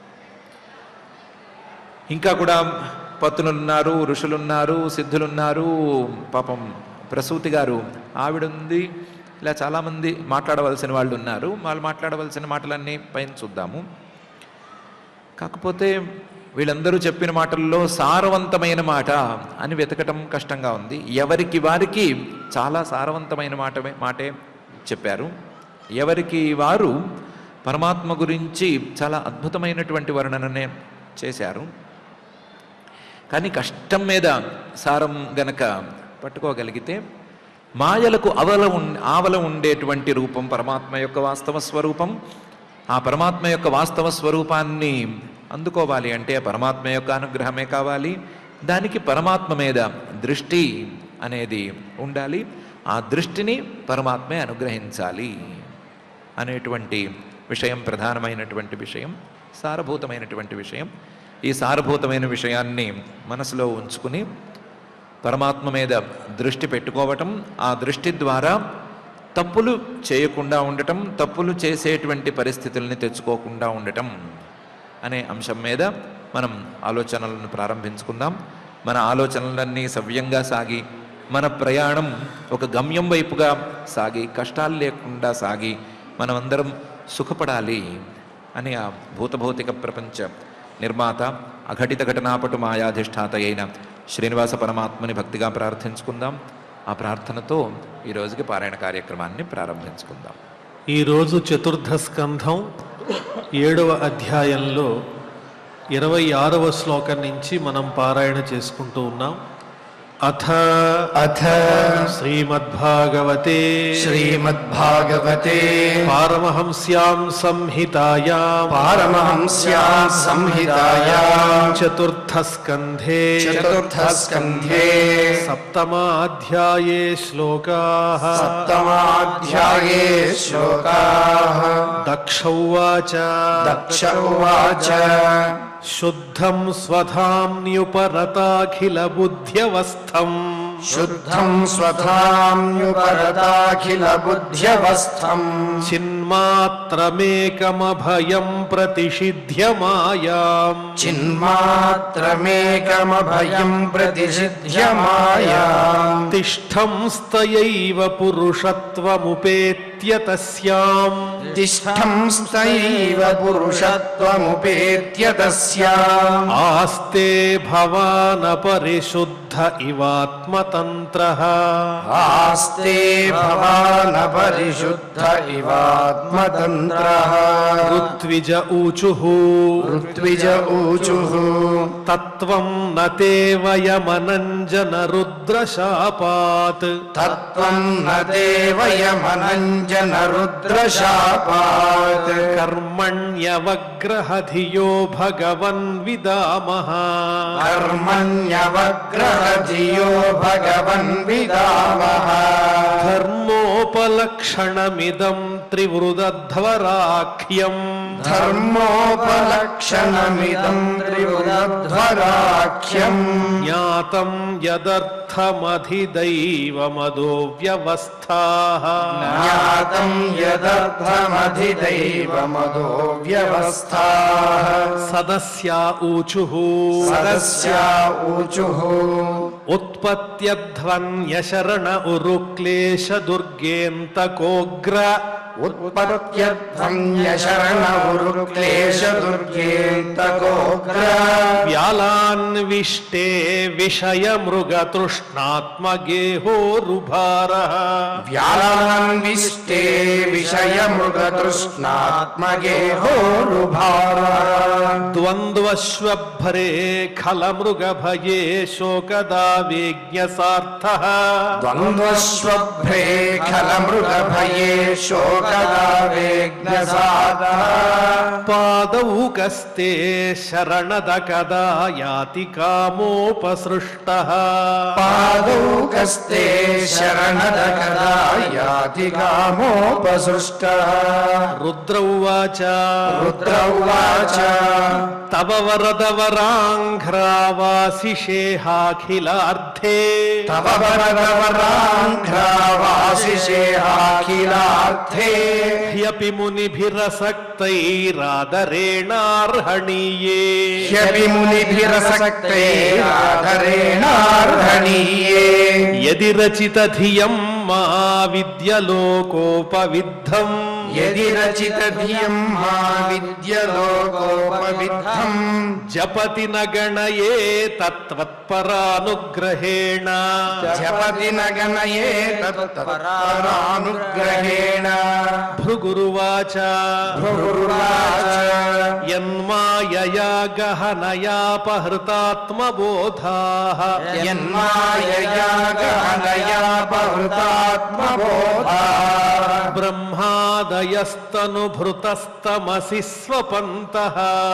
ఇంకా కూడా పత్నులున్నారు ఋషులున్నారు సిద్ధులున్నారు పాపం ప్రసూతి గారు ఆవిడుంది ఇలా చాలామంది మాట్లాడవలసిన వాళ్ళు ఉన్నారు వాళ్ళు మాట్లాడవలసిన మాటలన్నీ పైన చూద్దాము కాకపోతే వీళ్ళందరూ చెప్పిన మాటల్లో సారవంతమైన మాట అని వెతకటం కష్టంగా ఉంది ఎవరికి వారికి చాలా సారవంతమైన మాట మాటే చెప్పారు ఎవరికి వారు పరమాత్మ గురించి చాలా అద్భుతమైనటువంటి వర్ణననే చేశారు కానీ కష్టం మీద సారం గనక పట్టుకోగలిగితే మాయలకు అవల ఉం ఆవల ఉండేటువంటి రూపం పరమాత్మ యొక్క వాస్తవ స్వరూపం ఆ పరమాత్మ యొక్క వాస్తవ స్వరూపాన్ని అందుకోవాలి అంటే ఆ పరమాత్మ యొక్క అనుగ్రహమే కావాలి దానికి పరమాత్మ మీద దృష్టి అనేది ఉండాలి ఆ దృష్టిని పరమాత్మే అనుగ్రహించాలి అనేటువంటి విషయం ప్రధానమైనటువంటి విషయం సారభూతమైనటువంటి విషయం ఈ సారభూతమైన విషయాన్ని మనసులో ఉంచుకుని పరమాత్మ మీద దృష్టి పెట్టుకోవటం ఆ దృష్టి ద్వారా తప్పులు చేయకుండా ఉండటం తప్పులు చేసేటువంటి పరిస్థితుల్ని తెచ్చుకోకుండా ఉండటం అనే అంశం మీద మనం ఆలోచనలను ప్రారంభించుకుందాం మన ఆలోచనలన్నీ సవ్యంగా సాగి మన ప్రయాణం ఒక గమ్యం వైపుగా సాగి కష్టాలు లేకుండా సాగి మనమందరం సుఖపడాలి అని ఆ భూతభౌతిక ప్రపంచ నిర్మాత అఘటిత ఘటనాపటు మాయాధిష్ఠాత అయిన శ్రీనివాస పరమాత్మని భక్తిగా ప్రార్థించుకుందాం ఆ ప్రార్థనతో ఈ రోజుకి పారాయణ కార్యక్రమాన్ని ప్రారంభించుకుందాం ఈరోజు చతుర్థ స్కంధం ఏడవ అధ్యాయంలో ఇరవై ఆరవ శ్లోకం నుంచి మనం పారాయణ చేసుకుంటూ ఉన్నాం అథ అథ శ్రీమద్భాగవతే శ్రీమద్భాగవతే పారమహంస్యాం సంహితాయాం పారమహంస్యాం సంహితాయాం చతుర్థ స్కంధే చతుర్థస్కంధే సప్తమాధ్యాయే శ్లోకా సప్తమాధ్యాయే శ్లోకాः దక్షౌవాచ దక్ష ఉవాచ శుద్ధం స్వధామ్యుపరతాఖిల బుద్ధ్యవస్థం శుద్ధం స్వధామ్యుపరతాఖిల బుద్ధ్యవస్థం చిన్మాత్రమేకమభయం ప్రతిషిధ్య మాయాం చిన్మాత్రమేకమభయం ప్రతిషిధ్య మాయాం తిష్టం స్తయైవ పురుషత్వముపేత్య తస్యాం తిష్టం స్తైవ పురుషత్వముపేత్య తస్యాం ఆస్తే భవాన పరిశుద్ధ ఇవాత్మతంత్ర ఆస్తే భవాన పరిశుద్ధ ఇవాత్మతంత్రః ఋత్విజ ఊచుః ఋత్విజ ఊచుః తత్వం నతే వయమనంజన రుద్రశాపాత్ తత్వం న దేవయమనంజన రుద్రశాపాత్ కర్మణ్యవగ్రహధియో భగవన్ విదామః కర్మణ్యవగ్రహధియో భగవన్ విదామః ధర్మో ధర్మోపలక్షణమిదం త్రివృదధ్వరాఖ్యం ధర్మోపలక్షణమిదం త్రివృధ్వరాఖ్యం జ్ఞాతం యదర్థమధిదైవమదో వ్యవస్థా జ్ఞాతం యదర్థమధిదైవమదో వ్యవస్థా సదస్యా ఊచు సదస్యా ఊచుః ఉత్పత్త్యధ్వన్యశరణ ఉరుక్లేశ దుర్గేంతకోగ్ర ఉత్పత్త్యధ్వన్యశరణ ఉరుక్లేశ దుర్గేంతగోగ్ర వ్యాలాన్విష్టే విషయ మృగతృష్ణాత్మగేహోరుభార వ్యాలాన్విష్టే విషయమృగతృష్ణాత్మగేహోరుభార ద్వంద్వశ్వభ్రే ఖలమృగభయే శోకదావేజ్ఞసార్థ ద్వంద్వశ్వభ్రే ఖలమృగభయే శోకదావేజ్ఞసాద పాదౌ కస్తే శరణద కదా యాతి కామోపసృష్ట పాదౌ కస్తే శరణద కదా యాతి కామోపసృష్ట రుద్రౌవాచ రుద్ర ఉవాచ తవ వరద వరాంఘ్రావాసిషేహాఖిలార్థే తవ వరదవరాంఘ్రావాసిషేహాఖిలార్థే హ్యపి మునిభిరసక్తైరాదరేణార్హణీయే హ్యపి మునిభిరసక్తైరాధరేణార్హణీయే యది రచిత ధియం మా విద్యలోకోపవిద్ధం యది రచిత ధియం మా విద్యలోకోపవిద్ధం జపతి నగణయే తత్వత్పరానుగ్రహేణ జపతి నగనయే తత్పరానుగ్రహేణ భృగురువాచ భృగురువాచ యన్మాయయా గహనయాపహృతాత్మబోధాః యన్మాయయా గహనయా బహృతాత్మబోధా బ్రహ్మాదయస్తనుభృతస్తమసి స్వపन्तः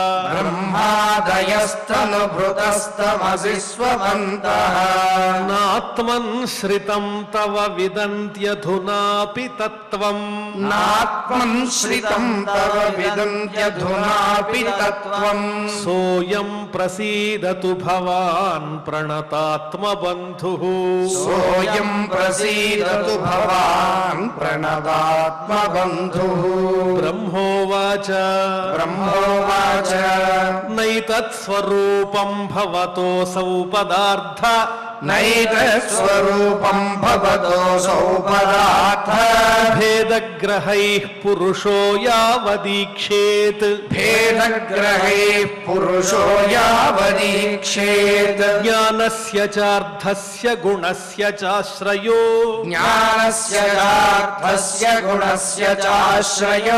బ్రహ్మాదయస్తనుభృతస్తమసి స్వపन्तः నాత్మన్ శ్రితం తవ విదంత్యధునాపి తత్వం నాత్మన్ శ్రితం తవ విదంత్యధునాపి తత్వం సోయం ప్రసీదతు భవాన్ ప్రణతాత్మబంధుః సోయం ప్రసీదతు భవాన్ ప్రణదాత్మబంధుః బ్రహ్మోవాచ బ్రహ్మోవాచ నైతత్స్వరూపం భవతోऽసౌ పదార్థ నైతస్వరూపం భవతోऽసౌ పదార్థ భేదగ్రహైః పురుషో యావదీక్షేత్ భేదగ్రహే పురుషో యావదీక్షేత్ జ్ఞానస్య చార్థస్య గుణస్య చాశ్రయో జ్ఞానస్య చార్థస్య గుణస్య చాశ్రయో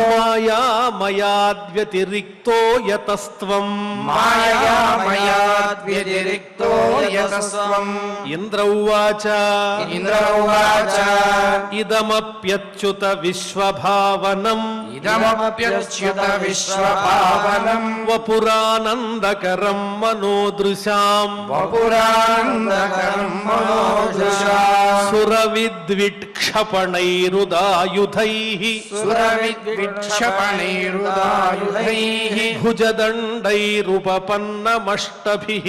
మాయామయాద్వ్యతిరిక్తో యతస్త్వం మాయయా మయాద్వ్యతిరిక్తో యతస్వం ఇంద్ర ఉవాచ ఇంద్ర ఉవాచ ఇదమప్యచ్యుత విశ్వభావనం ఇదమప్యచ్యుత విశ్వపావనం వపురానందకరం మనోదృశాం వపురాంధకరం మనోజుషా సురవిద్విట్క్షపణైరుదాయుధైః సురవిద్విక్షపణైరుదాయుధైః భుజదండైరుపపన్నమష్టభిः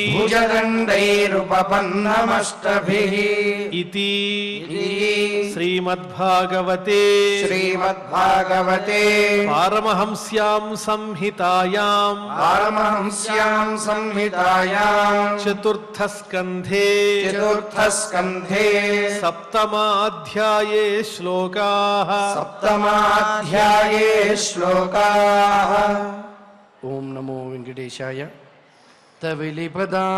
భుజదండైరుపపన్నమష్టభిः ఇతి ఇది శ్రీమద్భాగవతే శ్రీమద్భాగవతే పారమహంస్యాం సంహితాయాం పారమహంస్యాం సంహితాయాం చతుర్థస్కంధే చతుర్థస్కంధే సప్తమాధ్యాయే శ్లోకాः సప్తమాధ్యాయే శ్లోకాः ఓం నమో వెంకటేశాయ తవిలి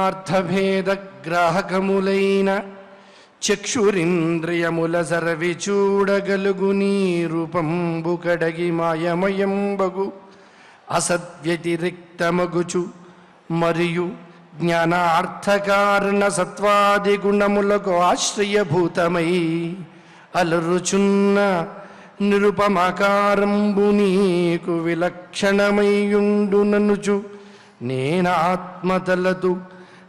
పదార్థభేదగ్రాహకములైన చక్షురింద్రియముల సరవి చూడగలుగు నీ రూపంబు కడగి మాయమయంబగు అసద్వ్యతిరిక్తమగుచు మరియు జ్ఞానార్థకారణ సత్వాది గుణములకు ఆశ్రయభూతమై అలరుచున్న నిరుపమాకారంబు నీకు విలక్షణమయ్యుండుననుచు నేనాత్మతలతు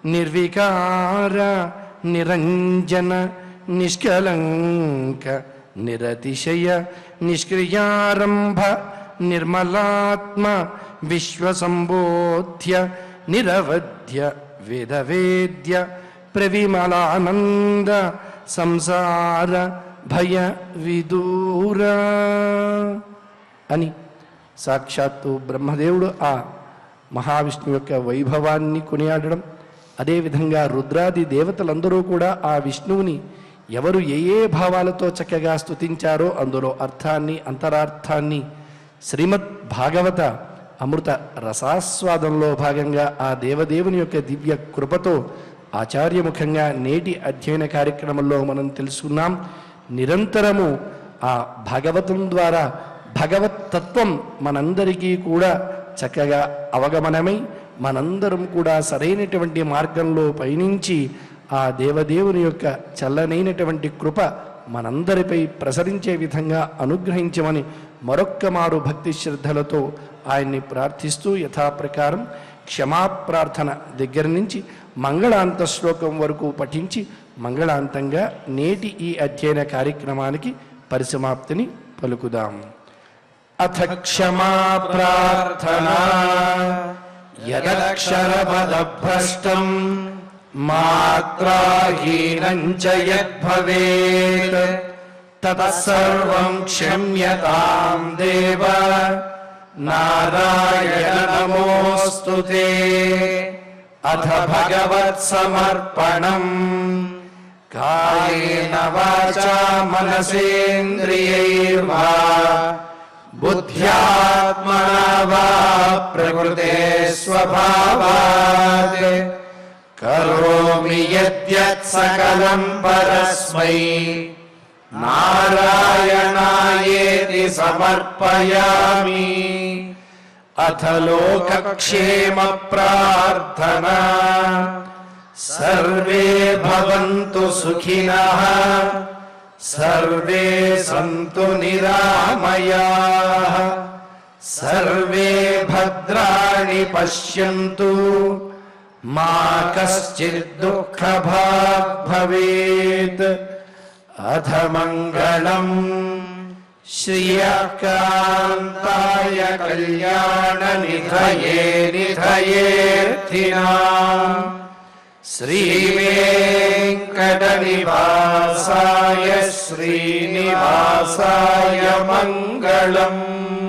నిర్వికార నిరంజన నిష్కలంక నిరతిశయ నిష్క్రియారంభ నిర్మలాత్మ విశ్వసంబోధ్య నిరవధ్య వేదవేద్య ప్రవిమలానంద సంసార భయ విదూర అని సాక్షాత్తు బ్రహ్మదేవుడు ఆ మహావిష్ణువు యొక్క వైభవాన్ని కొనియాడడం అదేవిధంగా రుద్రాది దేవతలందరూ కూడా ఆ విష్ణువుని ఎవరు ఏ ఏ భావాలతో చక్కగా స్తుతించారో అందులో అర్థాన్ని అంతరార్థాన్ని శ్రీమద్ భాగవత అమృత రసాస్వాదంలో భాగంగా ఆ దేవదేవుని యొక్క దివ్య కృపతో ఆచార్యముఖంగా నేటి అధ్యయన కార్యక్రమంలో మనం తెలుసుకున్నాం నిరంతరము ఆ భాగవతం ద్వారా భగవత్ తత్వం మనందరికీ కూడా చక్కగా అవగమనమై మనందరం కూడా సరైనటువంటి మార్గంలో పయనించి ఆ దేవదేవుని యొక్క చల్లనైనటువంటి కృప మనందరిపై ప్రసరించే విధంగా అనుగ్రహించమని మరొక్క మారు భక్తి శ్రద్ధలతో ఆయన్ని ప్రార్థిస్తూ యథాప్రకారం క్షమాప్రార్థన దగ్గర నుంచి మంగళాంత శ్లోకం వరకు పఠించి మంగళాంతంగా నేటి ఈ అధ్యయన కార్యక్రమానికి పరిసమాప్తిని పలుకుదాం అథ క్షమా ప్రార్థనా యదక్షరపదభ్రష్టం మాత్రాహీనం చ యద్భవేత్ తతసర్వం క్షమ్యతాం దేవ నారాయణ నమోऽस्तु తే అథ భగవత్సమర్పణం కాయేన వాచా మనసేంద్రియైర్వా బుద్ధ్యాత్మనా వా ప్రకృతే స్వభావాత్ కరోమి యద్యత్ సకలం పరస్మై నారాయణాయేతి సమర్పయామి అథ లోకక్షేమ ప్రార్థనా సర్వే భవంతు సుఖినః సర్వే సంతు నిరామయాః సర్వే భద్రాణి పశ్యంతు మా కశ్చిత్ దుఃఖభాగ్ భవేత్ అథ మంగళం శ్రియకాంతాయ కళ్యాణ నిధయే నిధయేర్థినాం శ్రీవేంకటనివాసాయ శ్రీనివాసాయ మంగళం